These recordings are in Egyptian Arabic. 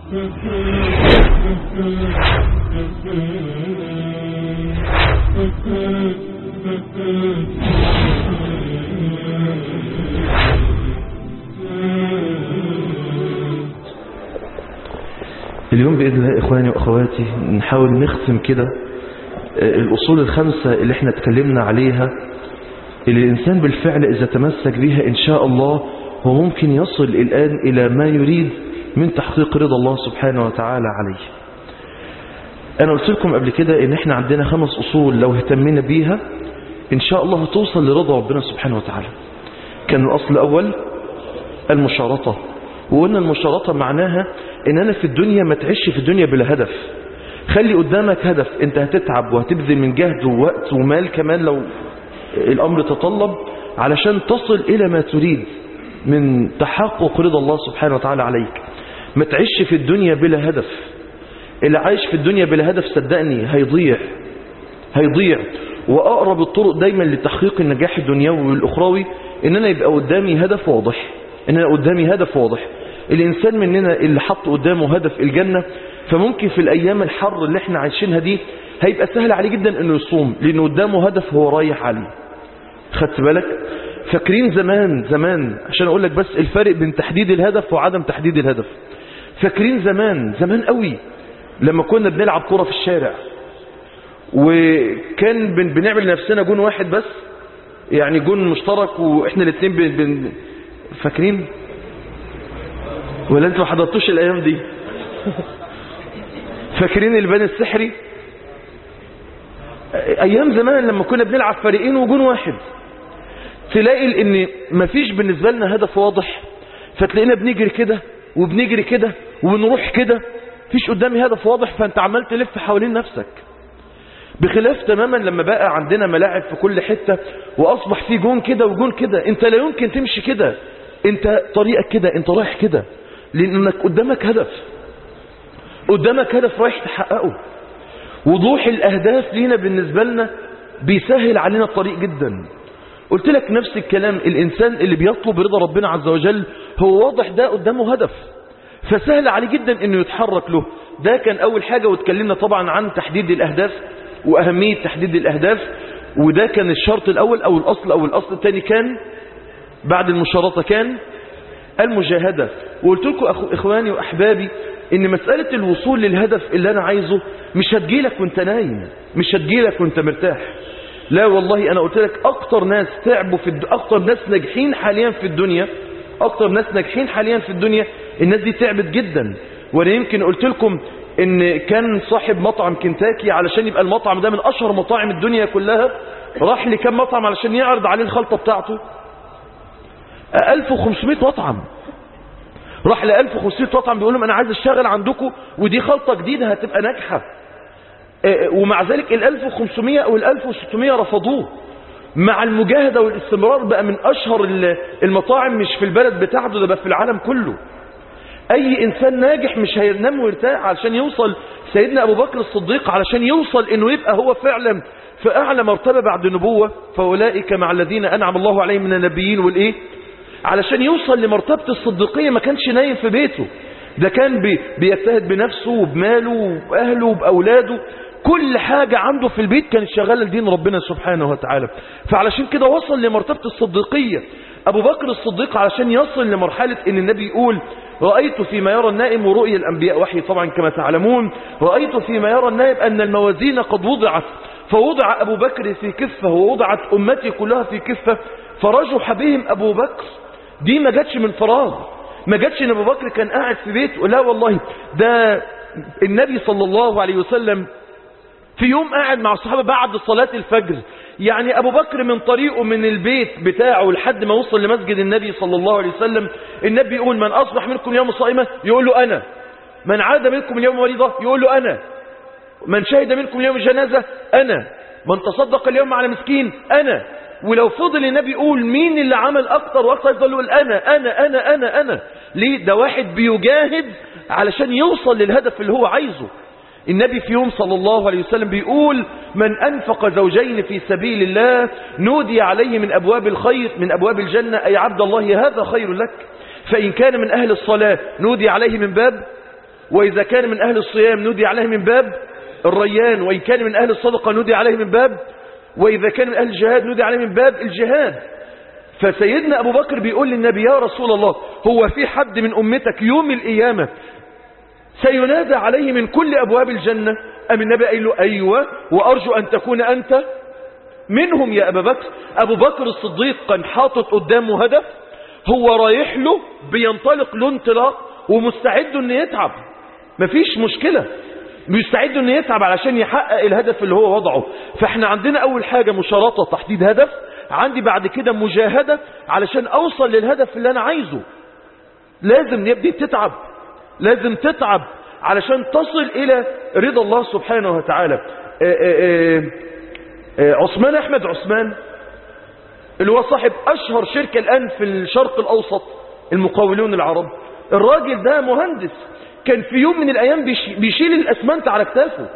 اليوم بإذن الله إخواني وأخواتي نحاول نختم كده الأصول الخمسة اللي احنا اتكلمنا عليها اللي الإنسان بالفعل إذا تمسك بها إن شاء الله هو ممكن يصل الآن إلى ما يريد من تحقيق رضا الله سبحانه وتعالى عليه أنا قلت لكم قبل كده إن احنا عندنا خمس أصول لو اهتمينا بيها إن شاء الله توصل لرضا ربنا سبحانه وتعالى كان الأصل الأول المشارطة وقلنا المشارطة معناها إن أنا في الدنيا ما تعيش في الدنيا بلا هدف خلي قدامك هدف انت هتتعب وهتبذل من جهد ووقت ومال كمان لو الأمر تطلب علشان تصل إلى ما تريد من تحقق رضا الله سبحانه وتعالى عليك ما تعيش في الدنيا بلا هدف اللي عايش في الدنيا بلا هدف صدقني هيضيع هيضيع وأقرب الطرق دايما لتحقيق النجاح الدنيوي والأخروي إن أنا يبقى قدامي هدف واضح إن أنا قدامي هدف واضح الإنسان مننا اللي حط قدامه هدف الجنة فممكن في الأيام الحر اللي احنا عايشينها دي هيبقى سهل عليه جدا انه يصوم لانه قدامه هدف هو رايح عليه خدت بالك فاكرين زمان زمان عشان اقول لك بس الفرق بين تحديد الهدف وعدم تحديد الهدف فاكرين زمان زمان قوي لما كنا بنلعب كرة في الشارع وكان بن بنعمل لنفسنا جون واحد بس يعني جون مشترك واحنا الاثنين بن بن فاكرين ولا انتوا ما حضرتوش الايام دي فاكرين البان السحري ايام زمان لما كنا بنلعب فريقين وجون واحد تلاقي ان مفيش بالنسبه لنا هدف واضح فتلاقينا بنجري كده وبنجري كده وبنروح كده مفيش قدامي هدف واضح فانت عمال تلف حوالين نفسك بخلاف تماما لما بقى عندنا ملاعب في كل حته واصبح في جون كده وجون كده انت لا يمكن تمشي كده انت طريقك كده انت رايح كده لانك قدامك هدف قدامك هدف رايح تحققه وضوح الأهداف لينا بالنسبة لنا بيسهل علينا الطريق جدا قلت لك نفس الكلام الإنسان اللي بيطلب رضا ربنا عز وجل هو واضح ده قدامه هدف فسهل عليه جدا انه يتحرك له ده كان أول حاجة واتكلمنا طبعا عن تحديد الأهداف وأهمية تحديد الأهداف وده كان الشرط الأول أو الأصل أو الأصل الثاني كان بعد المشارطة كان المجاهدة وقلت لكم أخو إخواني وأحبابي ان مسألة الوصول للهدف اللي انا عايزه مش هتجيلك وانت نايم مش هتجيلك وانت مرتاح لا والله انا قلت لك اكتر ناس تعبوا في الد... اكتر ناس ناجحين حاليا في الدنيا اكتر ناس ناجحين حاليا في الدنيا الناس دي تعبت جدا وانا يمكن قلت لكم ان كان صاحب مطعم كنتاكي علشان يبقى المطعم ده من اشهر مطاعم الدنيا كلها راح لكم مطعم علشان يعرض عليه الخلطة بتاعته 1500 مطعم راح ل 1500 مطعم بيقول لهم انا عايز اشتغل عندكم ودي خلطه جديده هتبقى ناجحه ومع ذلك ال 1500 او ال 1600 رفضوه مع المجاهده والاستمرار بقى من اشهر المطاعم مش في البلد بتاعته ده بقى في العالم كله اي انسان ناجح مش هينام ويرتاح علشان يوصل سيدنا ابو بكر الصديق علشان يوصل انه يبقى هو فعلا في اعلى مرتبه بعد النبوه فاولئك مع الذين انعم الله عليهم من النبيين والايه علشان يوصل لمرتبة الصديقية ما كانش نايم في بيته ده كان بي بيجتهد بنفسه وبماله وبأهله وبأولاده كل حاجة عنده في البيت كانت شغالة لدين ربنا سبحانه وتعالى فعلشان كده وصل لمرتبة الصديقية أبو بكر الصديق علشان يصل لمرحلة أن النبي يقول رأيت فيما يرى النائم ورؤيا الأنبياء وحي طبعا كما تعلمون رأيت فيما يرى النائم أن الموازين قد وضعت فوضع أبو بكر في كفة ووضعت أمتي كلها في كفة فرجح بهم أبو بكر دي ما جاتش من فراغ ما جاتش ان ابو بكر كان قاعد في بيته لا والله ده النبي صلى الله عليه وسلم في يوم قاعد مع الصحابه بعد صلاه الفجر يعني ابو بكر من طريقه من البيت بتاعه لحد ما وصل لمسجد النبي صلى الله عليه وسلم النبي يقول من اصبح منكم يوم صائمه يقول له انا من عاد منكم اليوم مريضه يقول له انا من شهد منكم اليوم جنازه انا من تصدق اليوم على مسكين انا ولو فضل النبي يقول مين اللي عمل اكتر واكتر يفضل يقول انا انا انا انا انا ليه ده واحد بيجاهد علشان يوصل للهدف اللي هو عايزه النبي في يوم صلى الله عليه وسلم بيقول من أنفق زوجين في سبيل الله نودي عليه من أبواب الخير من أبواب الجنة أي عبد الله هذا خير لك فإن كان من أهل الصلاة نودي عليه من باب وإذا كان من أهل الصيام نودي عليه من باب الريان وإن كان من أهل الصدقة نودي عليه من باب وإذا كان من أهل الجهاد نودي عليه من باب الجهاد فسيدنا أبو بكر بيقول للنبي يا رسول الله هو في حد من أمتك يوم القيامة سينادى عليه من كل أبواب الجنة أم النبي قال له أيوة وأرجو أن تكون أنت منهم يا أبا بكر أبو بكر الصديق كان حاطط قدامه هدف هو رايح له بينطلق له انطلاق ومستعد انه يتعب مفيش مشكلة مستعد انه يتعب علشان يحقق الهدف اللي هو وضعه فاحنا عندنا اول حاجة مشارطة تحديد هدف عندي بعد كده مجاهدة علشان اوصل للهدف اللي انا عايزه لازم يبدي تتعب لازم تتعب علشان تصل الى رضا الله سبحانه وتعالى آآ آآ آآ عثمان احمد عثمان اللي هو صاحب اشهر شركة الان في الشرق الاوسط المقاولون العرب الراجل ده مهندس كان في يوم من الايام بيشيل الاسمنت على كتافه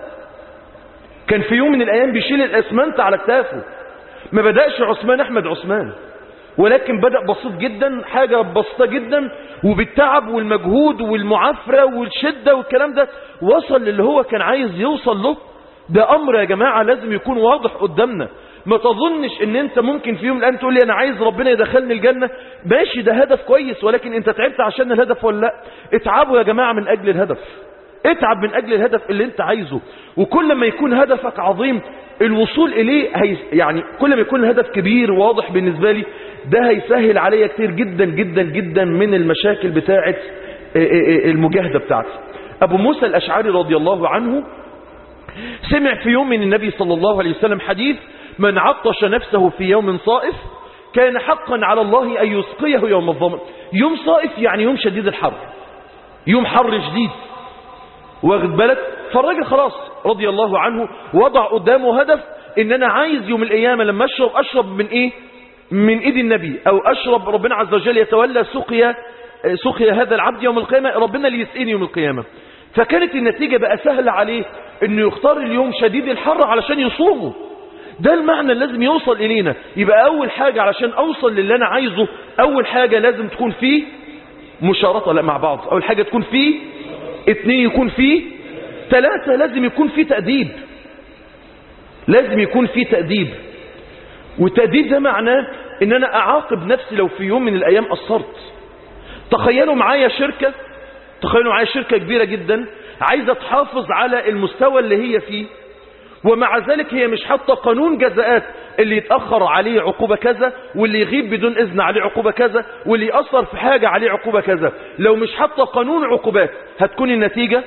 كان في يوم من الايام بيشيل الاسمنت على كتافه ما بدأش عثمان احمد عثمان ولكن بدأ بسيط جدا حاجة بسيطة جدا وبالتعب والمجهود والمعافرة والشدة والكلام ده وصل للي هو كان عايز يوصل له ده امر يا جماعة لازم يكون واضح قدامنا ما تظنش ان انت ممكن في يوم الان تقول لي انا عايز ربنا يدخلني الجنة ماشي ده هدف كويس ولكن انت تعبت عشان الهدف ولا لا اتعبوا يا جماعة من اجل الهدف اتعب من اجل الهدف اللي انت عايزه وكل ما يكون هدفك عظيم الوصول اليه هي يعني كل ما يكون الهدف كبير واضح بالنسبة لي ده هيسهل عليا كتير جدا جدا جدا من المشاكل بتاعة المجاهدة بتاعتي ابو موسى الاشعري رضي الله عنه سمع في يوم من النبي صلى الله عليه وسلم حديث من عطش نفسه في يوم صائف كان حقا على الله أن يسقيه يوم الظمر يوم صائف يعني يوم شديد الحر يوم حر شديد واخد بالك فالراجل خلاص رضي الله عنه وضع قدامه هدف ان انا عايز يوم القيامة لما اشرب اشرب من ايه من ايد النبي او اشرب ربنا عز وجل يتولى سقيا سقيا هذا العبد يوم القيامة ربنا اللي يسقيني يوم القيامة فكانت النتيجة بقى سهلة عليه انه يختار اليوم شديد الحر علشان يصومه ده المعنى اللي لازم يوصل إلينا يبقى أول حاجة علشان أوصل للي أنا عايزه أول حاجة لازم تكون فيه مشارطة لا مع بعض أول حاجة تكون فيه اتنين يكون فيه ثلاثة لازم يكون فيه تأديب لازم يكون فيه تأديب والتأديب ده معناه ان انا اعاقب نفسي لو في يوم من الايام قصرت تخيلوا معايا شركة تخيلوا معايا شركة كبيرة جدا عايزة تحافظ على المستوى اللي هي فيه ومع ذلك هي مش حاطه قانون جزاءات اللي يتأخر عليه عقوبة كذا واللي يغيب بدون إذن عليه عقوبة كذا واللي يأثر في حاجة عليه عقوبة كذا لو مش حاطه قانون عقوبات هتكون النتيجة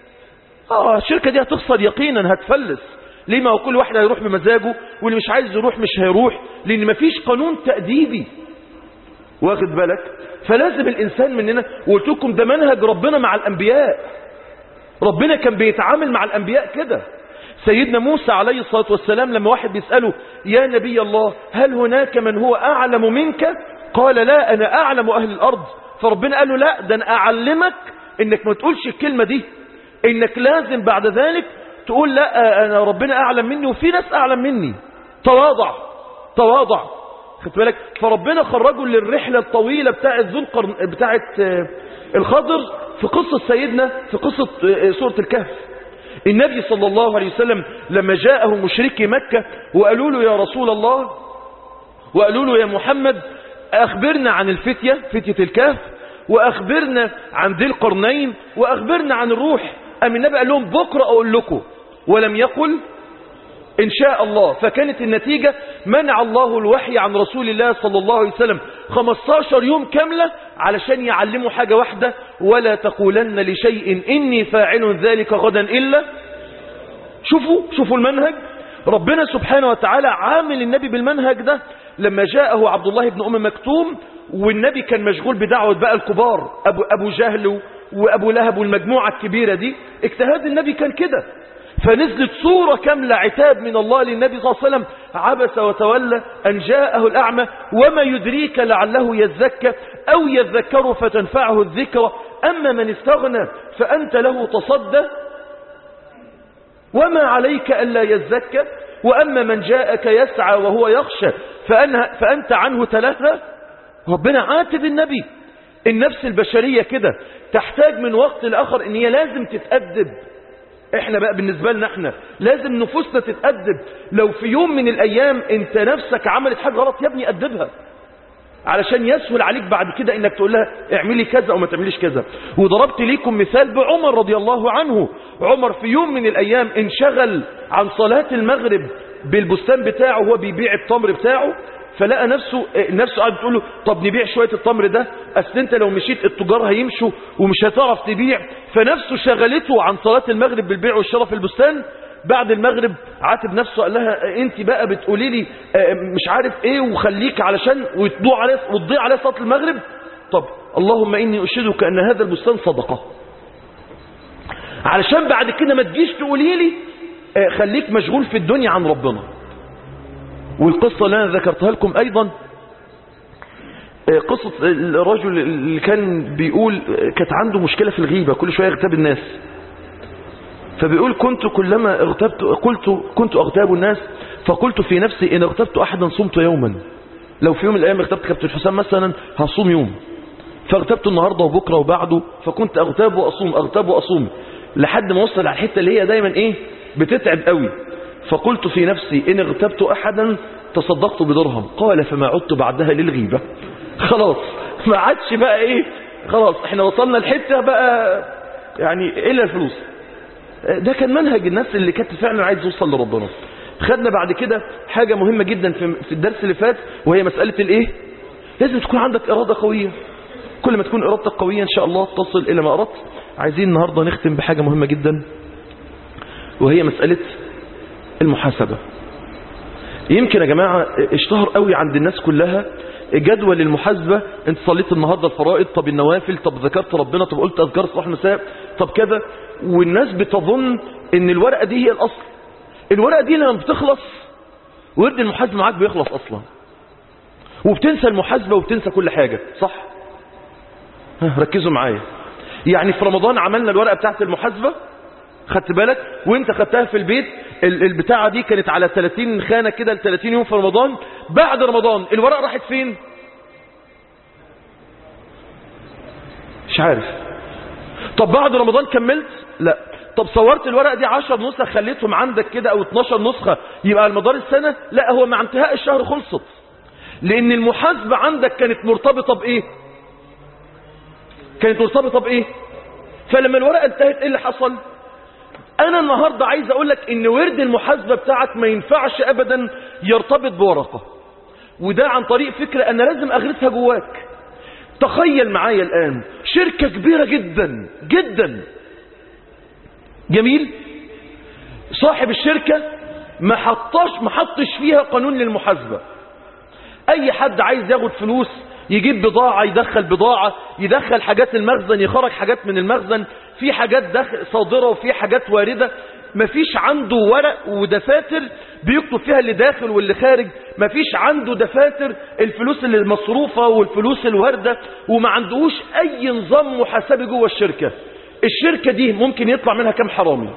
آه الشركة دي هتخسر يقينا هتفلس ليه ما هو كل واحد هيروح بمزاجه واللي مش عايز يروح مش هيروح لأن مفيش قانون تأديبي واخد بالك فلازم الإنسان مننا وقلت لكم ده منهج ربنا مع الأنبياء ربنا كان بيتعامل مع الأنبياء كده سيدنا موسى عليه الصلاة والسلام لما واحد بيسأله يا نبي الله هل هناك من هو أعلم منك قال لا أنا أعلم أهل الأرض فربنا قال له لا ده أنا أعلمك إنك ما تقولش الكلمة دي إنك لازم بعد ذلك تقول لا أنا ربنا أعلم مني وفي ناس أعلم مني تواضع تواضع خدت بالك فربنا خرجه للرحلة الطويلة بتاعت ذو القرن بتاعت الخضر في قصة سيدنا في قصة سورة الكهف النبي صلى الله عليه وسلم لما جاءه مشركي مكة وقالوا له يا رسول الله وقالوا له يا محمد أخبرنا عن الفتية فتية الكهف وأخبرنا عن ذي القرنين وأخبرنا عن الروح أم النبي قال لهم بكرة أقول لكم ولم يقل إن شاء الله فكانت النتيجة منع الله الوحي عن رسول الله صلى الله عليه وسلم 15 يوم كاملة علشان يعلموا حاجة واحدة ولا تقولن لشيء إني فاعل ذلك غدا إلا شوفوا شوفوا المنهج ربنا سبحانه وتعالى عامل النبي بالمنهج ده لما جاءه عبد الله بن أم مكتوم والنبي كان مشغول بدعوة بقى الكبار أبو, أبو جهل وأبو لهب والمجموعة الكبيرة دي اجتهاد النبي كان كده فنزلت صورة كاملة عتاب من الله للنبي صلى الله عليه وسلم عبس وتولى أن جاءه الأعمى وما يدريك لعله يزكى أو يذكر فتنفعه الذكرى أما من استغنى فأنت له تصدى وما عليك ألا يزكى وأما من جاءك يسعى وهو يخشى فأنت عنه تلهى ربنا عاتب النبي النفس البشرية كده تحتاج من وقت لآخر ان هي لازم تتأدب احنا بقى بالنسبة لنا احنا لازم نفوسنا تتأدب لو في يوم من الايام انت نفسك عملت حاجة غلط يا ابني أدبها علشان يسهل عليك بعد كده انك تقول لها اعملي كذا او ما تعمليش كذا وضربت ليكم مثال بعمر رضي الله عنه عمر في يوم من الايام انشغل عن صلاة المغرب بالبستان بتاعه وهو بيبيع التمر بتاعه فلقى نفسه نفسه قاعد تقول له طب نبيع شوية التمر ده اصل انت لو مشيت التجار هيمشوا ومش هتعرف تبيع فنفسه شغلته عن صلاة المغرب بالبيع والشراء في البستان بعد المغرب عاتب نفسه قال لها انت بقى بتقولي لي مش عارف ايه وخليك علشان وتضيع عليه وتضيع عليه صلاه المغرب طب اللهم اني اشهدك ان هذا البستان صدقه علشان بعد كده ما تجيش تقولي لي خليك مشغول في الدنيا عن ربنا والقصه اللي انا ذكرتها لكم ايضا قصة الرجل اللي كان بيقول كانت عنده مشكلة في الغيبة كل شوية يغتاب الناس فبيقول كنت كلما اغتبت قلت كنت اغتاب الناس فقلت في نفسي ان اغتبت احدا صمت يوما لو في يوم من الايام اغتبت كابتن حسام مثلا هصوم يوم فاغتبت النهارده وبكره وبعده فكنت اغتاب واصوم اغتاب واصوم لحد ما وصل على الحته اللي هي دايما ايه بتتعب قوي فقلت في نفسي ان اغتبت احدا تصدقت بدرهم قال فما عدت بعدها للغيبه خلاص ما عادش بقى ايه خلاص احنا وصلنا لحته بقى يعني الا الفلوس ده كان منهج الناس اللي كانت فعلا عايز توصل لربنا خدنا بعد كده حاجة مهمة جدا في الدرس اللي فات وهي مسألة الايه لازم تكون عندك إرادة قوية كل ما تكون إرادتك قوية إن شاء الله تصل إلى ما أردت عايزين النهاردة نختم بحاجة مهمة جدا وهي مسألة المحاسبة يمكن يا جماعة اشتهر قوي عند الناس كلها جدول المحاسبة انت صليت النهاردة الفرائض طب النوافل طب ذكرت ربنا طب قلت أذكار صباح مساء طب كذا والناس بتظن ان الورقة دي هي الأصل الورقة دي لما بتخلص ورد المحاسبة معاك بيخلص أصلا وبتنسى المحاسبة وبتنسى كل حاجة صح ركزوا معايا يعني في رمضان عملنا الورقة بتاعت المحاسبة خدت بالك وانت خدتها في البيت البتاعة دي كانت على 30 خانة كده ل 30 يوم في رمضان بعد رمضان الورقة راحت فين مش عارف طب بعد رمضان كملت لا طب صورت الورقة دي 10 نسخ خليتهم عندك كده او 12 نسخة يبقى على مدار السنة لا هو مع انتهاء الشهر خلصت لان المحاسبة عندك كانت مرتبطة بايه كانت مرتبطة بايه فلما الورقة انتهت ايه اللي حصل انا النهاردة عايز اقول لك ان ورد المحاسبة بتاعك ما ينفعش ابدا يرتبط بورقة وده عن طريق فكرة انا لازم اغرسها جواك تخيل معايا الان شركة كبيرة جدا جدا جميل صاحب الشركة ما حطش ما حطش فيها قانون للمحاسبة اي حد عايز ياخد فلوس يجيب بضاعة يدخل بضاعة يدخل حاجات المخزن يخرج حاجات من المخزن في حاجات داخل صادرة وفي حاجات واردة مفيش عنده ورق ودفاتر بيكتب فيها اللي داخل واللي خارج مفيش عنده دفاتر الفلوس اللي مصروفة والفلوس الواردة وما عندهوش اي نظام محاسبي جوه الشركة الشركة دي ممكن يطلع منها كم حرامي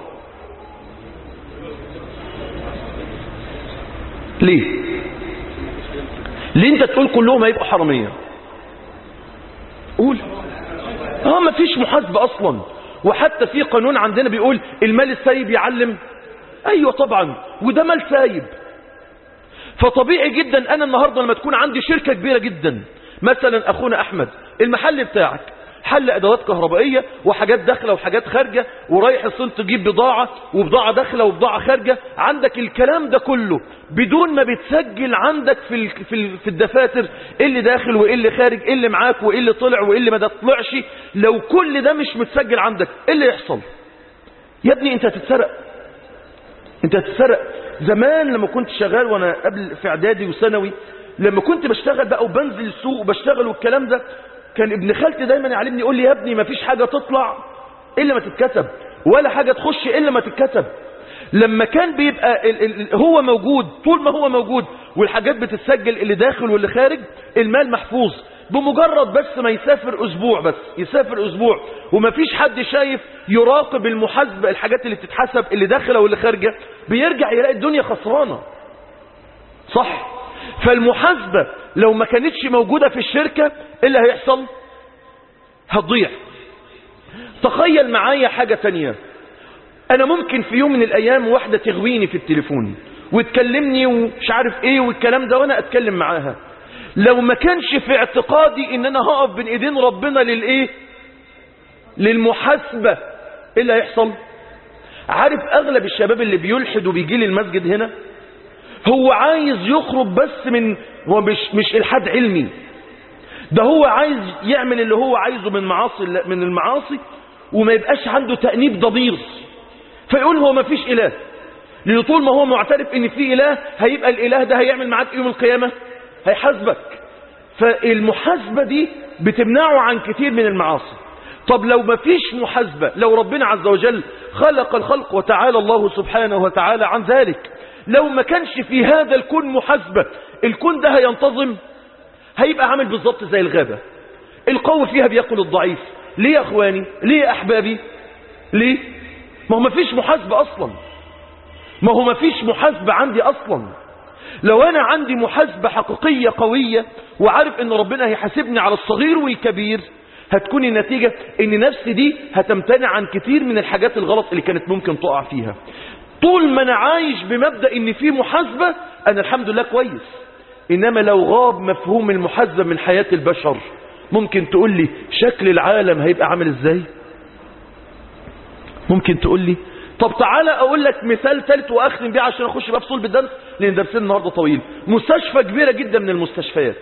ليه ليه انت تقول كلهم هيبقوا حرامية قول اه ما فيش محاسبة اصلا وحتى في قانون عندنا بيقول المال السايب يعلم ايوه طبعا وده مال سايب فطبيعي جدا انا النهاردة لما تكون عندي شركة كبيرة جدا مثلا اخونا احمد المحل بتاعك حل ادوات كهربائية وحاجات داخلة وحاجات خارجة ورايح الصين تجيب بضاعة وبضاعة داخلة وبضاعة خارجة عندك الكلام ده كله بدون ما بتسجل عندك في في في الدفاتر ايه اللي داخل وايه اللي خارج ايه اللي معاك وايه اللي طلع وايه اللي ما طلعش لو كل ده مش متسجل عندك ايه اللي يحصل يا ابني انت هتتسرق انت هتتسرق زمان لما كنت شغال وانا قبل في اعدادي وثانوي لما كنت بشتغل بقى وبنزل السوق وبشتغل والكلام ده كان ابن خالتي دايما يعلمني يقول لي يا ابني ما فيش حاجة تطلع إلا ما تتكتب ولا حاجة تخش إلا ما تتكتب لما كان بيبقى ال ال هو موجود طول ما هو موجود والحاجات بتتسجل اللي داخل واللي خارج المال محفوظ بمجرد بس ما يسافر أسبوع بس يسافر أسبوع وما فيش حد شايف يراقب المحاسبة الحاجات اللي بتتحسب اللي داخلة واللي خارجة بيرجع يلاقي الدنيا خسرانة صح فالمحاسبة لو ما كانتش موجودة في الشركة ايه اللي هيحصل هتضيع تخيل معايا حاجة تانية انا ممكن في يوم من الايام واحدة تغويني في التليفون وتكلمني ومش عارف ايه والكلام ده وانا اتكلم معاها لو ما كانش في اعتقادي ان انا هقف بين ايدين ربنا للايه للمحاسبة ايه اللي هيحصل عارف اغلب الشباب اللي بيلحد وبيجي لي المسجد هنا هو عايز يخرج بس من هو مش مش الحاد علمي ده هو عايز يعمل اللي هو عايزه من معاصي من المعاصي وما يبقاش عنده تأنيب ضمير فيقول هو ما فيش إله لأن طول ما هو معترف ان في إله هيبقى الإله ده هيعمل معاك يوم القيامة هيحاسبك فالمحاسبة دي بتمنعه عن كتير من المعاصي طب لو ما فيش محاسبة لو ربنا عز وجل خلق الخلق وتعالى الله سبحانه وتعالى عن ذلك لو ما كانش في هذا الكون محاسبة الكون ده هينتظم هيبقى عامل بالظبط زي الغابة القوي فيها بياكل الضعيف ليه يا اخواني ليه يا احبابي ليه ما هو ما فيش محاسبة اصلا ما هو ما فيش محاسبة عندي اصلا لو انا عندي محاسبة حقيقية قوية وعارف ان ربنا هيحاسبني على الصغير والكبير هتكون النتيجة ان نفسي دي هتمتنع عن كتير من الحاجات الغلط اللي كانت ممكن تقع فيها طول ما انا عايش بمبدأ ان في محاسبة انا الحمد لله كويس انما لو غاب مفهوم المحاسبة من حياة البشر ممكن تقول لي شكل العالم هيبقى عامل ازاي ممكن تقول لي طب تعالى اقول لك مثال ثالث واختم بيه عشان اخش بقى في صلب الدرس لان درسنا النهارده طويل مستشفى كبيره جدا من المستشفيات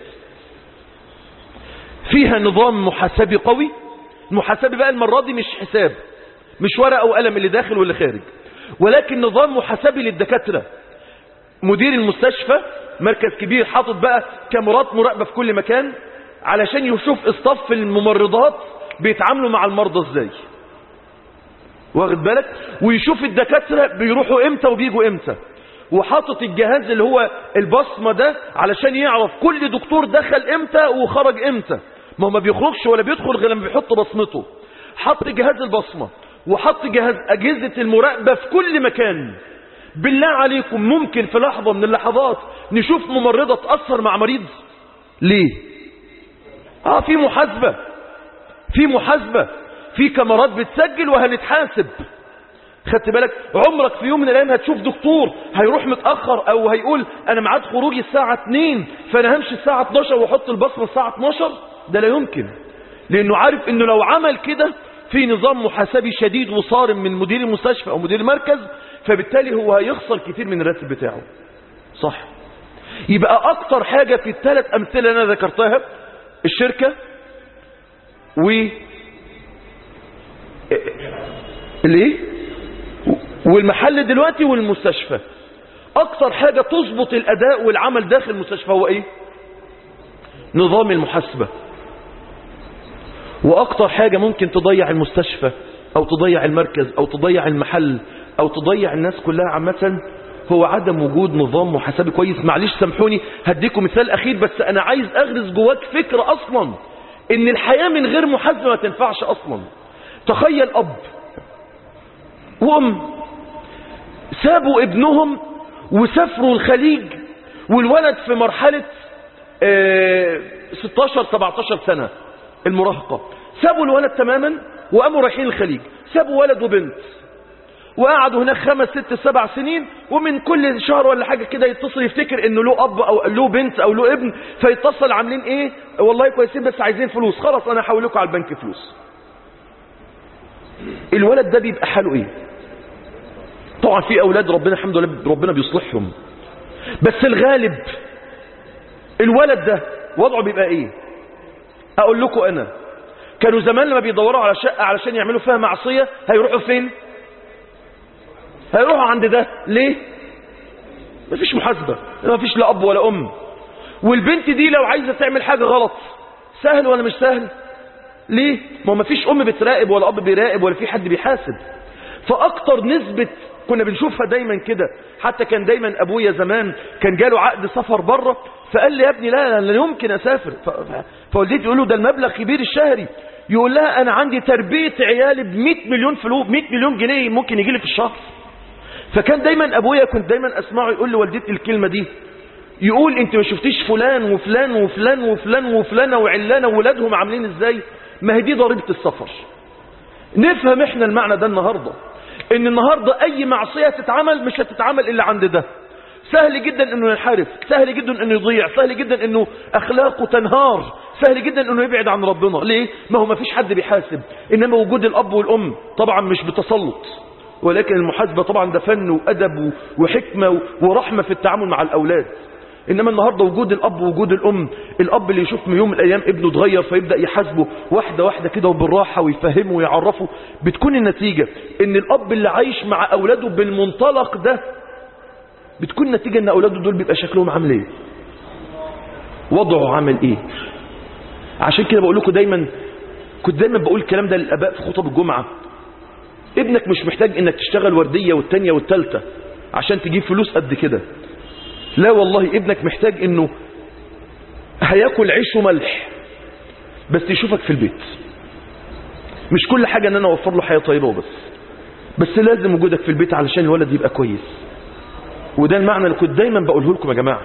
فيها نظام محاسبي قوي المحاسبي بقى المره دي مش حساب مش ورقه وقلم اللي داخل واللي خارج ولكن نظام محاسبي للدكاتره مدير المستشفى مركز كبير حاطط بقى كاميرات مراقبه في كل مكان علشان يشوف اصطف الممرضات بيتعاملوا مع المرضى ازاي واخد بالك ويشوف الدكاترة بيروحوا امتى وبيجوا امتى وحاطط الجهاز اللي هو البصمة ده علشان يعرف كل دكتور دخل امتى وخرج امتى ما هو ما بيخرجش ولا بيدخل غير لما بيحط بصمته حط جهاز البصمة وحط جهاز أجهزة المراقبة في كل مكان بالله عليكم ممكن في لحظة من اللحظات نشوف ممرضة تأثر مع مريض ليه اه في محاسبة في محاسبة في كاميرات بتسجل وهنتحاسب خدت بالك عمرك في يوم من الايام هتشوف دكتور هيروح متاخر او هيقول انا ميعاد خروجي الساعه 2 فانا همشي الساعه 12 واحط البصمه الساعه 12 ده لا يمكن لانه عارف انه لو عمل كده في نظام محاسبي شديد وصارم من مدير المستشفى او مدير المركز فبالتالي هو هيخسر كتير من الراتب بتاعه صح يبقى اكتر حاجه في الثلاث امثله اللي انا ذكرتها الشركه و الايه والمحل دلوقتي والمستشفى اكتر حاجة تظبط الاداء والعمل داخل المستشفى هو ايه نظام المحاسبة واكتر حاجة ممكن تضيع المستشفى او تضيع المركز او تضيع المحل او تضيع الناس كلها عامة هو عدم وجود نظام محاسبي كويس معلش سامحوني هديكم مثال اخير بس انا عايز اغرس جواك فكرة اصلا ان الحياة من غير محاسبة ما تنفعش اصلا تخيل اب وام سابوا ابنهم وسافروا الخليج والولد في مرحلة اه 16 17 سنة المراهقة سابوا الولد تماما وقاموا رايحين الخليج سابوا ولد وبنت وقعدوا هناك خمس ست سبع سنين ومن كل شهر ولا حاجة كده يتصل يفتكر انه له اب او له بنت او له ابن فيتصل عاملين ايه والله كويسين بس عايزين فلوس خلاص انا هحول لكم على البنك فلوس الولد ده بيبقى حاله ايه طبعا في اولاد ربنا الحمد لله ربنا بيصلحهم بس الغالب الولد ده وضعه بيبقى ايه اقول لكم انا كانوا زمان لما بيدوروا على شقة علشان يعملوا فيها معصية هيروحوا فين هيروحوا عند ده ليه مفيش محاسبة مفيش لا اب ولا ام والبنت دي لو عايزة تعمل حاجة غلط سهل ولا مش سهل ليه ما مفيش ام بتراقب ولا اب بيراقب ولا في حد بيحاسب فاكتر نسبة كنا بنشوفها دايما كده حتى كان دايما ابويا زمان كان جاله عقد سفر بره فقال لي يا ابني لا لا يمكن اسافر فوالدتي تقول له ده المبلغ كبير الشهري يقول لها انا عندي تربيه عيالي ب 100 مليون فلوس 100 مليون جنيه ممكن يجي لي في الشهر فكان دايما ابويا كنت دايما اسمعه يقول لوالدتي الكلمه دي يقول انت ما شفتيش فلان وفلان وفلان وفلان وفلانه وعلانه وولادهم عاملين ازاي ما هي دي ضريبة السفر نفهم احنا المعنى ده النهاردة ان النهاردة اي معصية تتعمل مش هتتعمل الا عند ده سهل جدا انه ينحرف سهل جدا انه يضيع سهل جدا انه اخلاقه تنهار سهل جدا انه يبعد عن ربنا ليه ما هو ما فيش حد بيحاسب انما وجود الاب والام طبعا مش بتسلط ولكن المحاسبة طبعا ده فن وادب وحكمة ورحمة في التعامل مع الاولاد انما النهاردة وجود الاب ووجود الام الاب اللي يشوف من يوم من الايام ابنه اتغير فيبدأ يحاسبه واحدة واحدة كده وبالراحة ويفهمه ويعرفه بتكون النتيجة ان الاب اللي عايش مع اولاده بالمنطلق ده بتكون النتيجة ان اولاده دول بيبقى شكلهم عامل ايه وضعه عامل ايه عشان كده بقول لكم دايما كنت دايما بقول الكلام ده للاباء في خطب الجمعة ابنك مش محتاج انك تشتغل وردية والتانية والتالتة عشان تجيب فلوس قد كده لا والله ابنك محتاج انه هياكل عيش وملح بس يشوفك في البيت مش كل حاجة ان انا اوفر له حياة طيبة وبس بس لازم وجودك في البيت علشان الولد يبقى كويس وده المعنى اللي كنت دايما بقوله لكم يا جماعة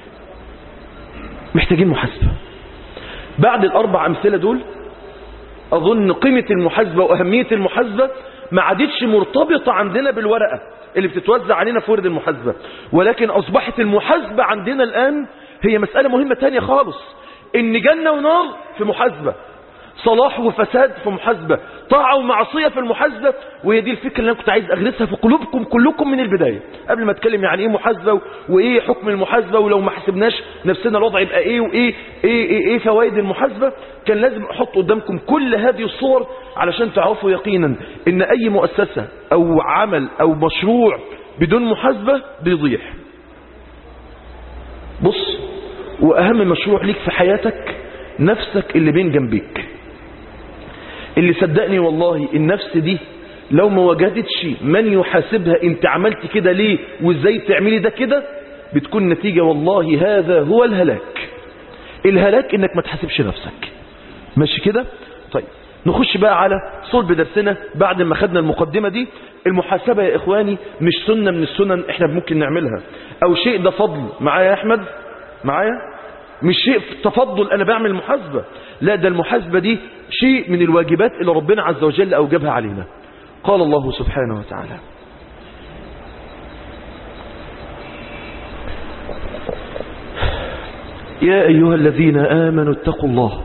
محتاجين محاسبة بعد الاربع امثلة دول اظن قيمة المحاسبة واهمية المحاسبة ما عادتش مرتبطة عندنا بالورقة اللي بتتوزع علينا في ورد المحاسبة ولكن اصبحت المحاسبة عندنا الان هي مسألة مهمة تانية خالص ان جنة ونار في محاسبة صلاح وفساد في محاسبة طاعة ومعصية في المحاسبة وهي دي الفكرة اللي أنا كنت عايز أغرسها في قلوبكم كلكم من البداية قبل ما أتكلم يعني إيه محاسبة وإيه حكم المحاسبة ولو ما حسبناش نفسنا الوضع يبقى إيه وإيه إيه, إيه, إيه فوائد المحاسبة كان لازم أحط قدامكم كل هذه الصور علشان تعرفوا يقينا إن أي مؤسسة أو عمل أو مشروع بدون محاسبة بيضيع بص وأهم مشروع ليك في حياتك نفسك اللي بين جنبيك اللي صدقني والله النفس دي لو ما وجدتش من يحاسبها انت عملت كده ليه وازاي تعملي ده كده بتكون نتيجة والله هذا هو الهلاك الهلاك انك ما تحاسبش نفسك ماشي كده طيب نخش بقى على صلب درسنا بعد ما خدنا المقدمة دي المحاسبة يا إخواني مش سنة من السنن احنا ممكن نعملها أو شيء ده فضل معايا يا أحمد معايا مش شيء تفضل أنا بعمل محاسبة لا ده المحاسبة دي شيء من الواجبات اللي ربنا عز وجل أوجبها علينا قال الله سبحانه وتعالى يا أيها الذين آمنوا اتقوا الله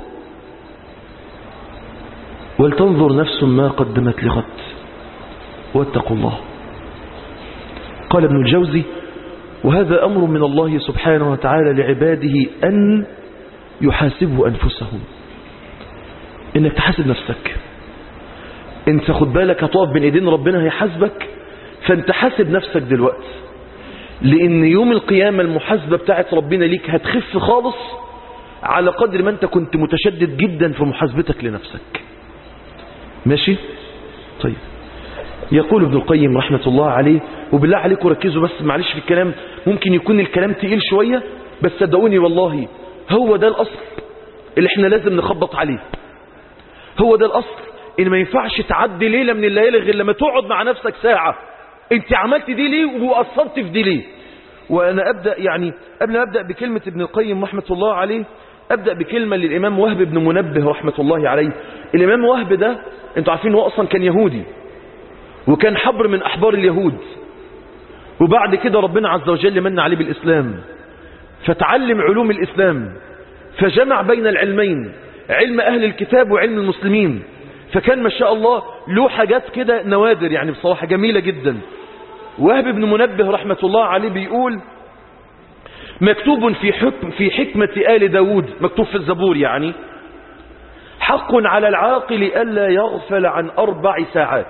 ولتنظر نفس ما قدمت لغد واتقوا الله قال ابن الجوزي وهذا أمر من الله سبحانه وتعالى لعباده أن يحاسبوا أنفسهم إنك تحاسب نفسك انت خد بالك هتقف بين ايدين ربنا هيحاسبك فانت حاسب نفسك دلوقتي لان يوم القيامة المحاسبة بتاعت ربنا ليك هتخف خالص على قدر ما انت كنت متشدد جدا في محاسبتك لنفسك ماشي طيب يقول ابن القيم رحمة الله عليه وبالله عليكم ركزوا بس معلش في الكلام ممكن يكون الكلام تقيل شوية بس صدقوني والله هو ده الأصل اللي احنا لازم نخبط عليه هو ده الأصل ان ما ينفعش تعدي ليلة من الليالي غير لما تقعد مع نفسك ساعة انت عملت دي ليه وقصرت في دي ليه وانا ابدأ يعني قبل ما ابدأ بكلمة ابن القيم رحمة الله عليه ابدأ بكلمة للامام وهب بن منبه رحمة الله عليه الامام وهب ده انتوا عارفين هو اصلا كان يهودي وكان حبر من احبار اليهود وبعد كده ربنا عز وجل من عليه بالاسلام فتعلم علوم الاسلام فجمع بين العلمين علم اهل الكتاب وعلم المسلمين فكان ما شاء الله له حاجات كده نوادر يعني بصراحة جميلة جدا وهب بن منبه رحمة الله عليه بيقول مكتوب في حكم في حكمة آل داود مكتوب في الزبور يعني حق على العاقل ألا يغفل عن أربع ساعات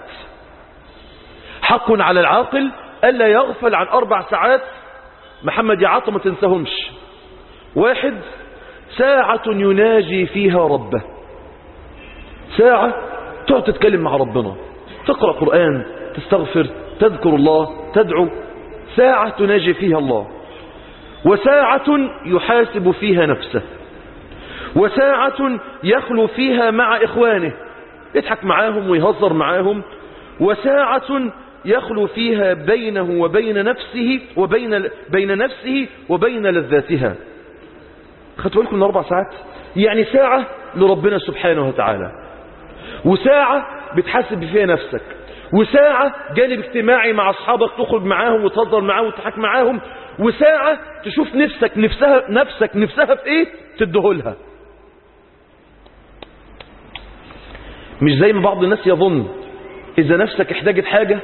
حق على العاقل ألا يغفل عن أربع ساعات محمد يا عطا ما تنساهمش واحد ساعة يناجي فيها ربه ساعة تقعد تتكلم مع ربنا تقرأ قرآن تستغفر تذكر الله تدعو ساعة تناجي فيها الله وساعة يحاسب فيها نفسه وساعة يخلو فيها مع إخوانه يضحك معاهم ويهزر معاهم وساعة يخلو فيها بينه وبين نفسه وبين بين نفسه وبين لذاتها خدتوا بالكم من أربع ساعات يعني ساعة لربنا سبحانه وتعالى وساعة بتحاسب فيها نفسك وساعة جانب اجتماعي مع أصحابك تخرج معاهم وتهزر معاهم وتضحك معاهم وساعة تشوف نفسك نفسها نفسك نفسها في ايه تديهولها مش زي ما بعض الناس يظن إذا نفسك احتاجت حاجة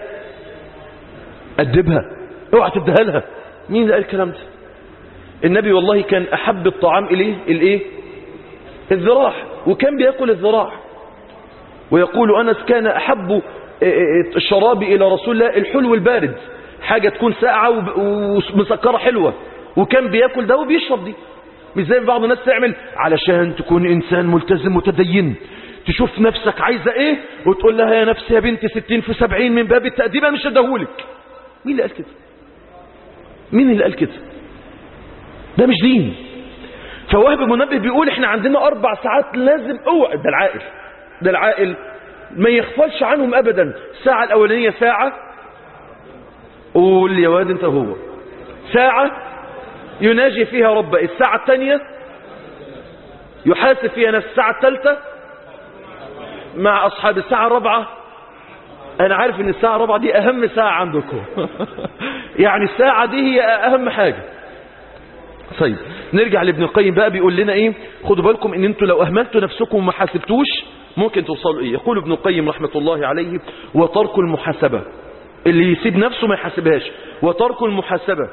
أدبها اوعى تديها لها مين اللي قال الكلام ده النبي والله كان أحب الطعام إليه الإيه الذراع وكان بيأكل الذراع ويقول أنس كان أحب الشراب إلى رسول الله الحلو البارد حاجة تكون ساقعة ومسكرة حلوة وكان بيأكل ده وبيشرب دي مش زي بعض الناس تعمل علشان تكون إنسان ملتزم متدين تشوف نفسك عايزة ايه وتقول لها يا نفسي يا بنتي ستين في سبعين من باب التأديب مش هدهولك مين اللي قال كده مين اللي قال كده ده مش دين فوهب المنبه بيقول احنا عندنا اربع ساعات لازم اوعى ده العائل ده العائل ما يغفلش عنهم ابدا الساعة الاولانية ساعة قول يا واد انت هو ساعة يناجي فيها ربه الساعة الثانية يحاسب فيها نفس الساعة الثالثة مع أصحاب الساعة الرابعة أنا عارف أن الساعة الرابعة دي أهم ساعة عندكم يعني الساعة دي هي أهم حاجة طيب نرجع لابن القيم بقى بيقول لنا إيه خدوا بالكم أن أنتوا لو أهملتوا نفسكم وما حاسبتوش ممكن توصلوا إيه يقول ابن القيم رحمة الله عليه وترك المحاسبة اللي يسيب نفسه ما يحاسبهاش وترك المحاسبة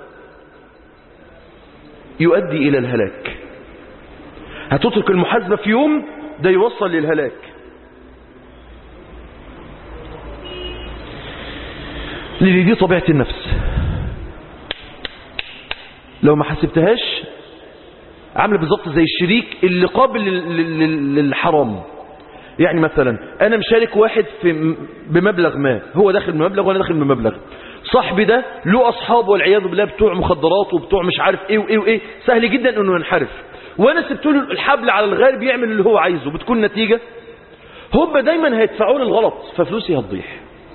يؤدي إلى الهلاك هتترك المحاسبة في يوم ده يوصل للهلاك لان دي طبيعة النفس لو ما حسبتهاش عامله بالظبط زي الشريك اللي قابل للحرام يعني مثلا انا مشارك واحد في بمبلغ ما هو داخل بمبلغ وانا داخل بمبلغ صاحبي ده له اصحاب والعياذ بالله بتوع مخدرات وبتوع مش عارف ايه وايه وايه سهل جدا انه ينحرف وانا سبت له الحبل على الغالب يعمل اللي هو عايزه بتكون نتيجه هم دايما هيدفعوا الغلط ففلوسي هتضيع